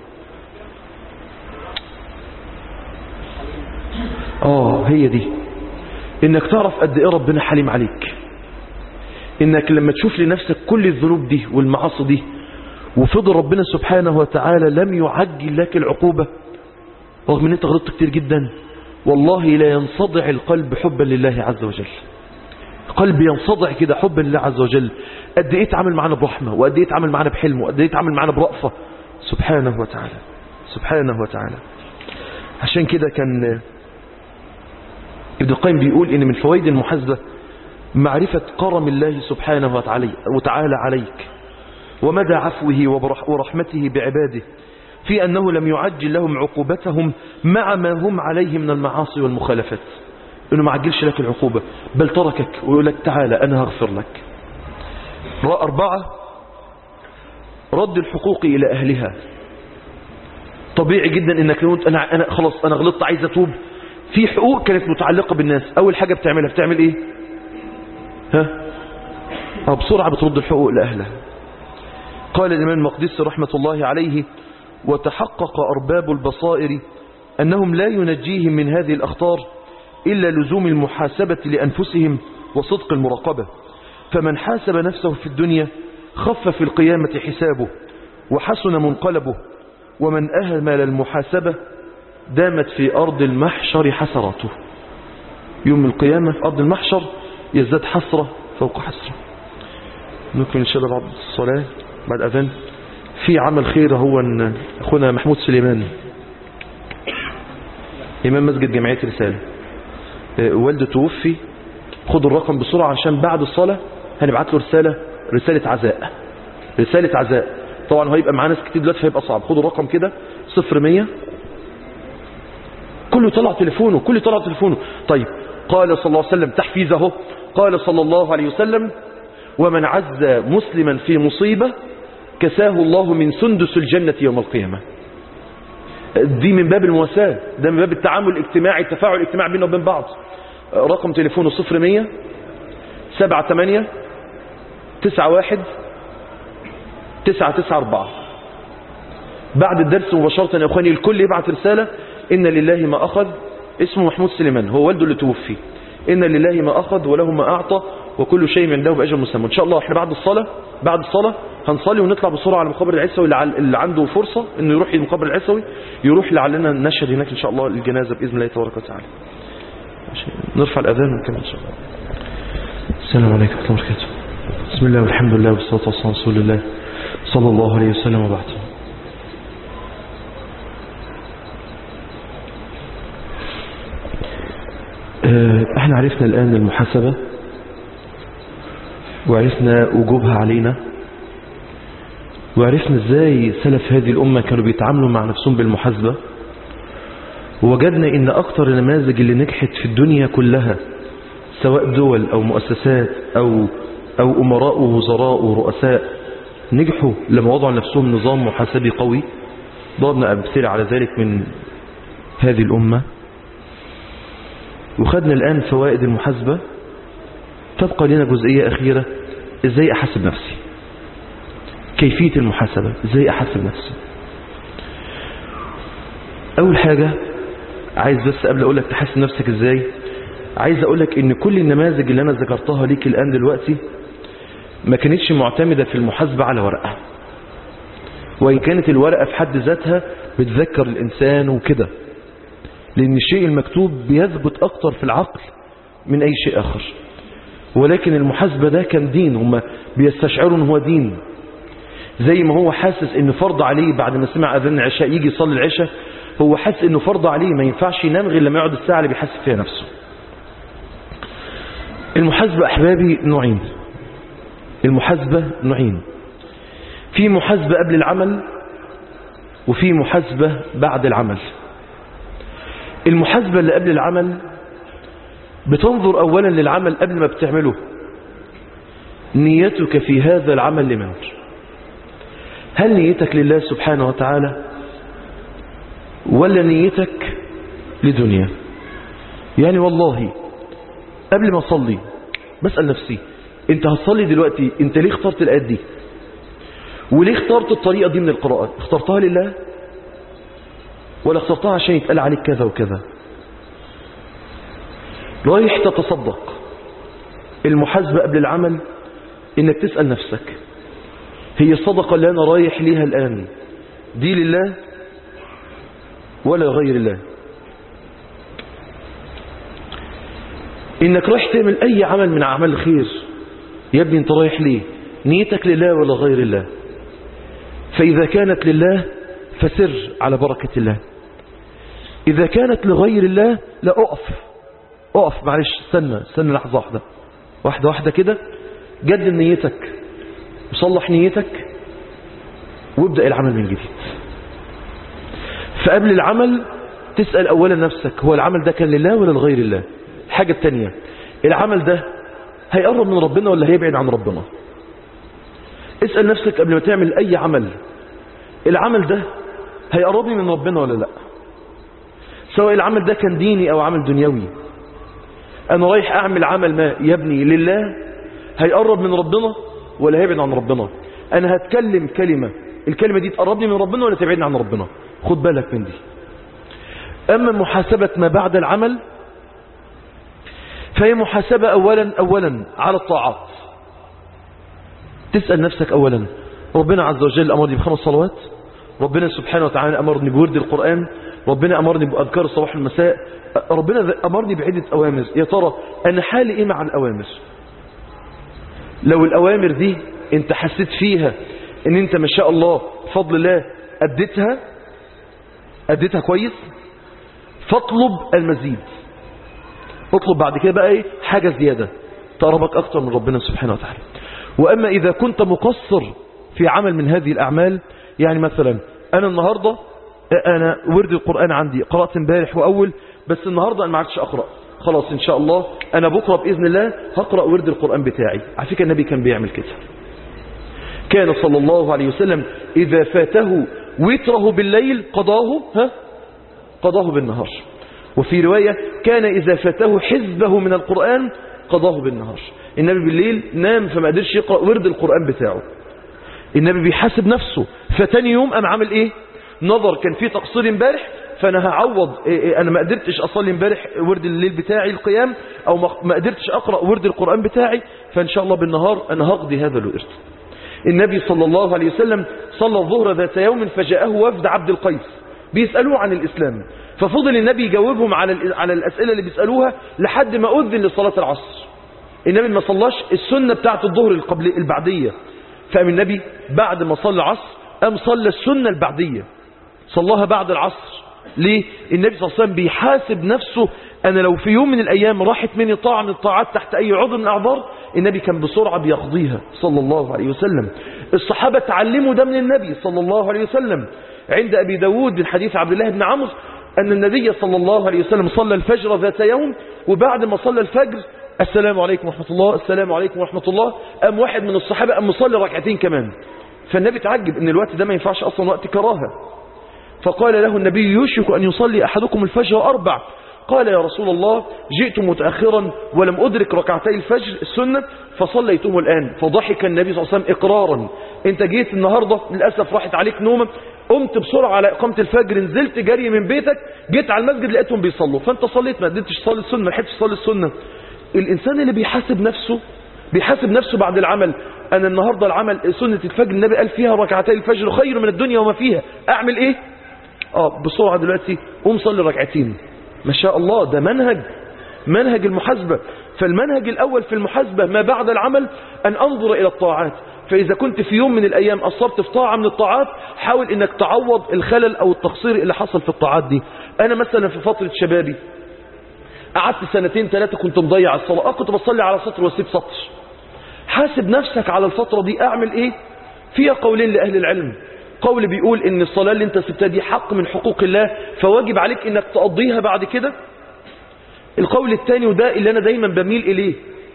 آه هي دي إنك تعرف قد إيه ربنا حليم عليك إنك لما تشوف لنفسك كل الذنوب دي والمعاصي دي وفضل ربنا سبحانه وتعالى لم يعجل لك العقوبة رغم ان انت غلطت كتير جدا والله لا ينصدع القلب حبا لله عز وجل قلب ينصدع كده حبا لله عز وجل قد ايه تعامل معنا برحمة وقد ايه تعامل معنا بحلم وقد ايه تعامل معنا برأفة سبحانه وتعالى سبحانه وتعالى عشان كده كان ابن القيم بيقول ان من فوائد المحاسبة معرفة كرم الله سبحانه وتعالى عليك ومدى عفوه ورحمته بعباده في أنه لم يعجل لهم عقوبتهم مع ما هم عليه من المعاصي والمخالفات انه ما عجلش لك العقوبة بل تركك ويقول لك تعالى انا هغفر لك أربعة رد الحقوق إلى أهلها طبيعي جدا انك لو انا انا خلاص انا غلطت عايز اتوب في حقوق كانت متعلقة بالناس اول حاجة بتعملها بتعمل ايه ها أه بسرعة بترد الحقوق لأهلها قال الإمام المقدسي رحمة الله عليه وتحقق أرباب البصائر أنهم لا ينجيهم من هذه الأخطار إلا لزوم المحاسبة لأنفسهم وصدق المراقبة فمن حاسب نفسه في الدنيا خف في القيامة حسابه وحسن منقلبه ومن أهمل المحاسبة دامت في أرض المحشر حسراته يوم القيامة في أرض المحشر يزداد حسرة فوق حسرة نكمل إن شاء الله بعد الصلاة بعد أذان في عمل خير هو أن أخونا محمود سليمان إمام مسجد جمعية رسالة والده توفي خدوا الرقم بسرعة عشان بعد الصلاة هنبعت له رسالة رسالة عزاء رسالة عزاء طبعا هيبقى معاه ناس كتير دلوقتي هيبقى صعب خدوا الرقم كده صفر مية كله طلع تليفونه كله طلع تليفونه طيب قال صلى الله عليه وسلم تحفيزه قال صلى الله عليه وسلم ومن عز مسلما في مصيبة كساه الله من سندس الجنة يوم القيامة دي من باب المواساة ده من باب التعامل الاجتماعي التفاعل الاجتماعي بيننا وبين بعض رقم تليفونه صفر مية سبعة تمانية تسعة واحد تسعة تسعة أربعة بعد الدرس مباشرة يا أخواني الكل يبعت رسالة إن لله ما أخذ اسمه محمود سليمان هو والده اللي توفي إن لله ما أخذ وله ما أعطى وكل شيء عنده بأجل مسمى إن شاء الله احنا بعد الصلاة بعد الصلاة هنصلي ونطلع بسرعة على مقابر العسوي اللي عنده فرصة انه يروح المقابر العسوي يروح لعلنا نشهد هناك ان شاء الله الجنازة بإذن الله تبارك وتعالى نرفع الأذان ونكمل ان شاء الله السلام عليكم ورحمة الله وبركاته بسم الله والحمد لله والصلاة والسلام على رسول الله صلى الله عليه وسلم وبعد احنا عرفنا الآن المحاسبة وعرفنا وجوبها علينا وعرفنا ازاي سلف هذه الأمة كانوا بيتعاملوا مع نفسهم بالمحاسبة ووجدنا ان اكتر النماذج اللي نجحت في الدنيا كلها سواء دول او مؤسسات او او امراء ووزراء ورؤساء نجحوا لما وضعوا لنفسهم نظام محاسبي قوي ضربنا امثله على ذلك من هذه الامه وخدنا الان فوائد المحاسبه تبقى لنا جزئيه اخيره ازاي احاسب نفسي كيفيه المحاسبه ازاي احاسب نفسي اول حاجه عايز بس قبل اقول لك تحاسب نفسك ازاي عايز اقول لك ان كل النماذج اللي انا ذكرتها ليك الان دلوقتي ما كانتش معتمدة في المحاسبة على ورقة وإن كانت الورقة في حد ذاتها بتذكر الإنسان وكده لأن الشيء المكتوب بيثبت أكتر في العقل من أي شيء آخر ولكن المحاسبة ده كان دين هم بيستشعروا ان هو دين زي ما هو حاسس انه فرض عليه بعد ما سمع اذان العشاء يجي يصلي العشاء هو حاسس انه فرض عليه ما ينفعش ينام غير لما يقعد الساعة اللي بيحاسب فيها نفسه المحاسبة أحبابي نوعين المحاسبة نوعين في محاسبة قبل العمل وفي محاسبة بعد العمل المحاسبة اللي قبل العمل بتنظر أولا للعمل قبل ما بتعمله نيتك في هذا العمل لمن هل نيتك لله سبحانه وتعالى ولا نيتك لدنيا يعني والله قبل ما أصلي بسأل نفسي انت هتصلي دلوقتي انت ليه اخترت الآيات دي وليه اخترت الطريقة دي من القراءة اخترتها لله ولا اخترتها عشان يتقال عليك كذا وكذا رايح تتصدق المحاسبة قبل العمل انك تسأل نفسك هي الصدقة اللي انا رايح ليها الآن دي لله ولا غير الله انك رايح تعمل اي عمل من اعمال الخير يا ابني انت رايح ليه نيتك لله ولا غير الله فاذا كانت لله فسر على بركة الله اذا كانت لغير الله لا اقف اقف معلش استنى استنى لحظة واحدة واحدة واحدة كده جدد نيتك وصلح نيتك وابدأ العمل من جديد فقبل العمل تسأل اولا نفسك هو العمل ده كان لله ولا لغير الله الحاجة التانية العمل ده هيقرب من ربنا ولا هيبعد عن ربنا اسأل نفسك قبل ما تعمل أي عمل العمل ده هيقربني من ربنا ولا لا سواء العمل ده كان ديني أو عمل دنيوي أنا رايح أعمل عمل ما يبني لله هيقرب من ربنا ولا هيبعد عن ربنا أنا هتكلم كلمة الكلمة دي تقربني من ربنا ولا تبعدني عن ربنا خد بالك من دي أما محاسبة ما بعد العمل فهي محاسبة أولا أولا على الطاعات تسأل نفسك أولا ربنا عز وجل أمرني بخمس صلوات ربنا سبحانه وتعالى أمرني بورد القرآن ربنا أمرني بأذكار الصباح والمساء ربنا أمرني بعدة أوامر يا ترى أنا حالي إيه مع الأوامر لو الأوامر دي أنت حسيت فيها أن أنت ما شاء الله بفضل الله أديتها أديتها كويس فاطلب المزيد اطلب بعد كده بقى ايه حاجة زيادة تقربك أكتر من ربنا سبحانه وتعالى وأما إذا كنت مقصر في عمل من هذه الأعمال يعني مثلا أنا النهاردة أنا ورد القرآن عندي قرأت امبارح وأول بس النهاردة أنا ما عادش أقرأ خلاص إن شاء الله أنا بكرة بإذن الله هقرأ ورد القرآن بتاعي على فكرة النبي كان بيعمل كده كان صلى الله عليه وسلم إذا فاته وتره بالليل قضاه ها قضاه بالنهار وفي رواية كان إذا فاته حزبه من القرآن قضاه بالنهار النبي بالليل نام فما قدرش يقرأ ورد القرآن بتاعه النبي بيحاسب نفسه فتاني يوم قام عامل ايه نظر كان في تقصير امبارح فانا هعوض إيه إيه انا ما قدرتش اصلي امبارح ورد الليل بتاعي القيام او ما قدرتش اقرا ورد القران بتاعي فان شاء الله بالنهار انا هقضي هذا الورد النبي صلى الله عليه وسلم صلى الظهر ذات يوم فجاءه وفد عبد القيس بيسالوه عن الاسلام ففضل النبي يجاوبهم على على الاسئله اللي بيسالوها لحد ما اذن لصلاه العصر النبي ما صلاش السنه بتاعه الظهر القبل البعديه فقام النبي بعد ما صلى العصر قام صلى السنه البعديه صلاها بعد العصر ليه النبي صلى الله عليه وسلم بيحاسب نفسه أنا لو في يوم من الأيام راحت مني طاعة من الطاعات تحت أي عضو من الأعذار النبي كان بسرعة بيقضيها صلى الله عليه وسلم الصحابة تعلموا ده من النبي صلى الله عليه وسلم عند أبي داود من حديث عبد الله بن عمرو أن النبي صلى الله عليه وسلم صلى الفجر ذات يوم وبعد ما صلى الفجر السلام عليكم ورحمة الله السلام عليكم ورحمة الله أم واحد من الصحابة أم مصلي ركعتين كمان فالنبي تعجب أن الوقت ده ما ينفعش أصلا وقت كراهة فقال له النبي يوشك أن يصلي أحدكم الفجر أربع قال يا رسول الله جئت متأخرا ولم أدرك ركعتي الفجر السنة فصليتم الآن فضحك النبي صلى الله عليه وسلم إقرارا انت جيت النهاردة للأسف راحت عليك نومة قمت بسرعة على إقامة الفجر نزلت جري من بيتك جيت على المسجد لقيتهم بيصلوا فانت صليت ما قدرتش تصلي السنة ما لحقتش تصلي السنة الإنسان اللي بيحاسب نفسه بيحاسب نفسه بعد العمل أنا النهاردة العمل سنة الفجر النبي قال فيها ركعتي الفجر خير من الدنيا وما فيها أعمل إيه اه بسرعة دلوقتي قوم صلي ركعتين ما شاء الله ده منهج منهج المحاسبة فالمنهج الأول في المحاسبة ما بعد العمل أن أنظر إلى الطاعات فإذا كنت في يوم من الأيام أصبت في طاعة من الطاعات حاول أنك تعوض الخلل أو التقصير اللي حصل في الطاعات دي أنا مثلا في فترة شبابي قعدت سنتين ثلاثة كنت مضيع الصلاة آه كنت بصلي على سطر واسيب سطر حاسب نفسك على الفترة دي أعمل إيه فيها قولين لأهل العلم قول بيقول ان الصلاة اللي انت سبتها دي حق من حقوق الله فواجب عليك انك تقضيها بعد كده القول الثاني وده اللي انا دايما بميل اليه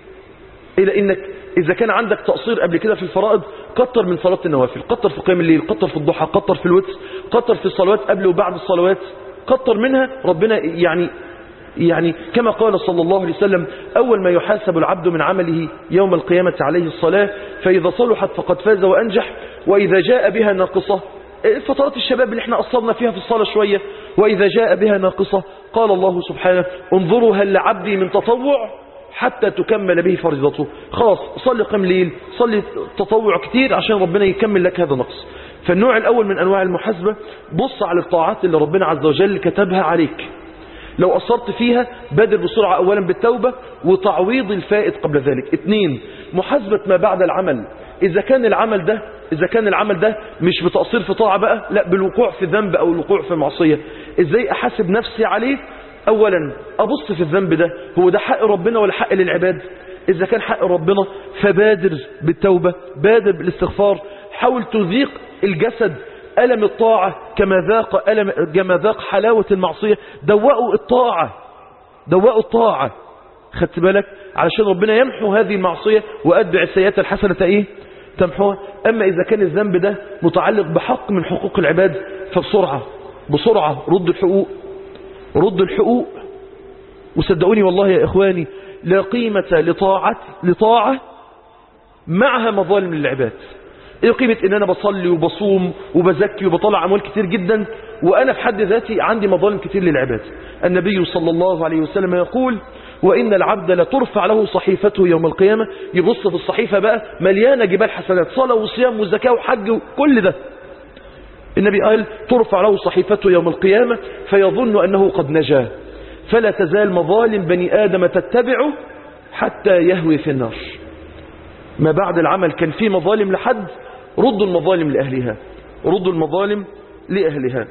الى انك اذا كان عندك تقصير قبل كده في الفرائض كتر من صلاة النوافل كتر في قيام الليل كتر في الضحى كتر في الوتر كتر في الصلوات قبل وبعد الصلوات كتر منها ربنا يعني يعني كما قال صلى الله عليه وسلم أول ما يحاسب العبد من عمله يوم القيامة عليه الصلاة فإذا صلحت فقد فاز وأنجح وإذا جاء بها ناقصة فترات الشباب اللي احنا قصرنا فيها في الصلاة شوية وإذا جاء بها ناقصة قال الله سبحانه انظروا هل لعبدي من تطوع حتى تكمل به فريضته خلاص صلي قم ليل صلي تطوع كتير عشان ربنا يكمل لك هذا نقص فالنوع الأول من أنواع المحاسبة بص على الطاعات اللي ربنا عز وجل كتبها عليك لو قصرت فيها بادر بسرعة أولا بالتوبة وتعويض الفائت قبل ذلك اثنين محاسبة ما بعد العمل إذا كان العمل ده إذا كان العمل ده مش بتقصير في طاعة بقى لا بالوقوع في ذنب أو الوقوع في معصية إزاي أحاسب نفسي عليه أولا أبص في الذنب ده هو ده حق ربنا ولا حق للعباد إذا كان حق ربنا فبادر بالتوبة بادر بالاستغفار حاول تذيق الجسد ألم الطاعة كما ذاق ألم كما ذاق حلاوة المعصية دوقوا الطاعة دوقوا الطاعة خدت بالك علشان ربنا يمحو هذه المعصية وأتبع السيئات الحسنة إيه تمحوها أما إذا كان الذنب ده متعلق بحق من حقوق العباد فبسرعة بسرعة رد الحقوق رد الحقوق وصدقوني والله يا إخواني لا قيمة لطاعة, لطاعة معها مظالم للعباد ايه قيمة ان انا بصلي وبصوم وبزكي وبطلع اموال كتير جدا وانا في حد ذاتي عندي مظالم كتير للعباد النبي صلى الله عليه وسلم يقول وان العبد لترفع له صحيفته يوم القيامة يبص في الصحيفة بقى مليانة جبال حسنات صلاة وصيام وزكاة وحج وكل ده النبي قال ترفع له صحيفته يوم القيامة فيظن انه قد نجا فلا تزال مظالم بني ادم تتبعه حتى يهوي في النار ما بعد العمل كان فيه مظالم لحد ردوا المظالم لأهلها ردوا المظالم لأهلها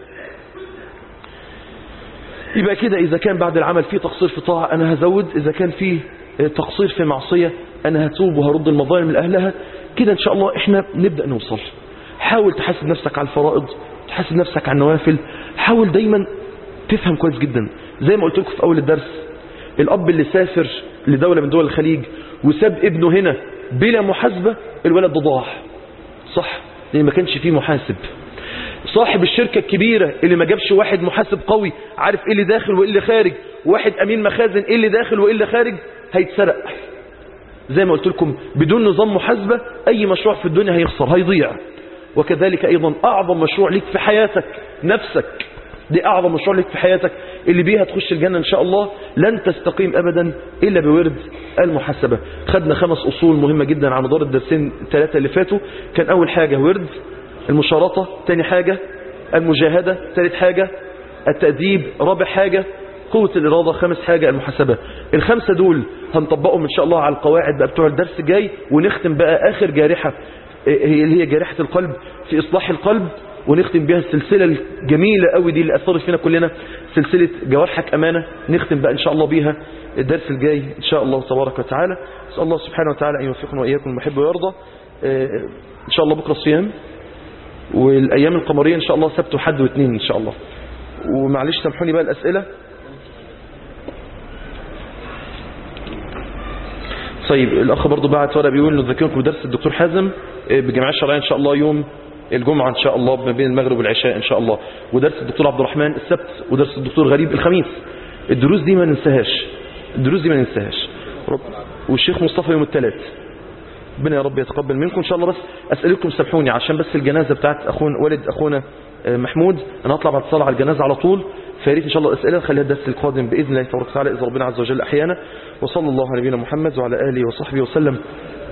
يبقى كده إذا كان بعد العمل فيه تقصير في طاعة أنا هزود إذا كان فيه تقصير في معصية أنا هتوب وهرد المظالم لأهلها كده إن شاء الله إحنا نبدأ نوصل حاول تحاسب نفسك على الفرائض تحاسب نفسك على النوافل حاول دايما تفهم كويس جدا زي ما قلت لكم في أول الدرس الأب اللي سافر لدولة من دول الخليج وساب ابنه هنا بلا محاسبة الولد ده ضاع صح لان ما كانش فيه محاسب صاحب الشركة الكبيرة اللي ما جابش واحد محاسب قوي عارف ايه اللي داخل وايه اللي خارج واحد امين مخازن ايه اللي داخل وايه اللي خارج هيتسرق زي ما قلت لكم بدون نظام محاسبة اي مشروع في الدنيا هيخسر هيضيع وكذلك ايضا اعظم مشروع ليك في حياتك نفسك دي اعظم مشروع ليك في حياتك اللي بيها تخش الجنة ان شاء الله لن تستقيم ابدا الا بورد المحاسبة خدنا خمس اصول مهمة جدا على مدار الدرسين الثلاثة اللي فاتوا كان اول حاجة ورد المشارطة تاني حاجة المجاهدة ثالث حاجة التأديب رابع حاجة قوة الإرادة خامس حاجة المحاسبة الخمسة دول هنطبقهم إن شاء الله على القواعد بقى بتوع الدرس الجاي ونختم بقى آخر جارحة هي اللي هي جارحة القلب في إصلاح القلب ونختم بها السلسلة الجميلة قوي دي اللي أثرت فينا كلنا سلسلة جوارحك أمانة نختم بقى إن شاء الله بيها الدرس الجاي إن شاء الله تبارك وتعالى أسأل الله سبحانه وتعالى أن يوفقنا وإياكم المحب ويرضى إن شاء الله بكرة صيام والأيام القمرية إن شاء الله سبت وحد واثنين إن شاء الله ومعلش سامحوني بقى الأسئلة طيب الأخ برضو بعت ورقة بيقول نذكركم بدرس الدكتور حازم بجمعية الشرعية إن شاء الله يوم الجمعة إن شاء الله ما بين المغرب والعشاء إن شاء الله ودرس الدكتور عبد الرحمن السبت ودرس الدكتور غريب الخميس الدروس دي ما ننساهاش الدروس دي ما ننساهاش رب والشيخ مصطفى يوم الثلاث ربنا يا رب يتقبل منكم ان شاء الله بس اسالكم سامحوني عشان بس الجنازه بتاعت اخونا والد اخونا محمود انا هطلع بعد الصلاه على الجنازه على طول فياريت ان شاء الله الاسئله نخليها الدرس القادم باذن الله تبارك وتعالى اذا ربنا عز وجل احيانا وصلى الله على نبينا محمد وعلى اله وصحبه وسلم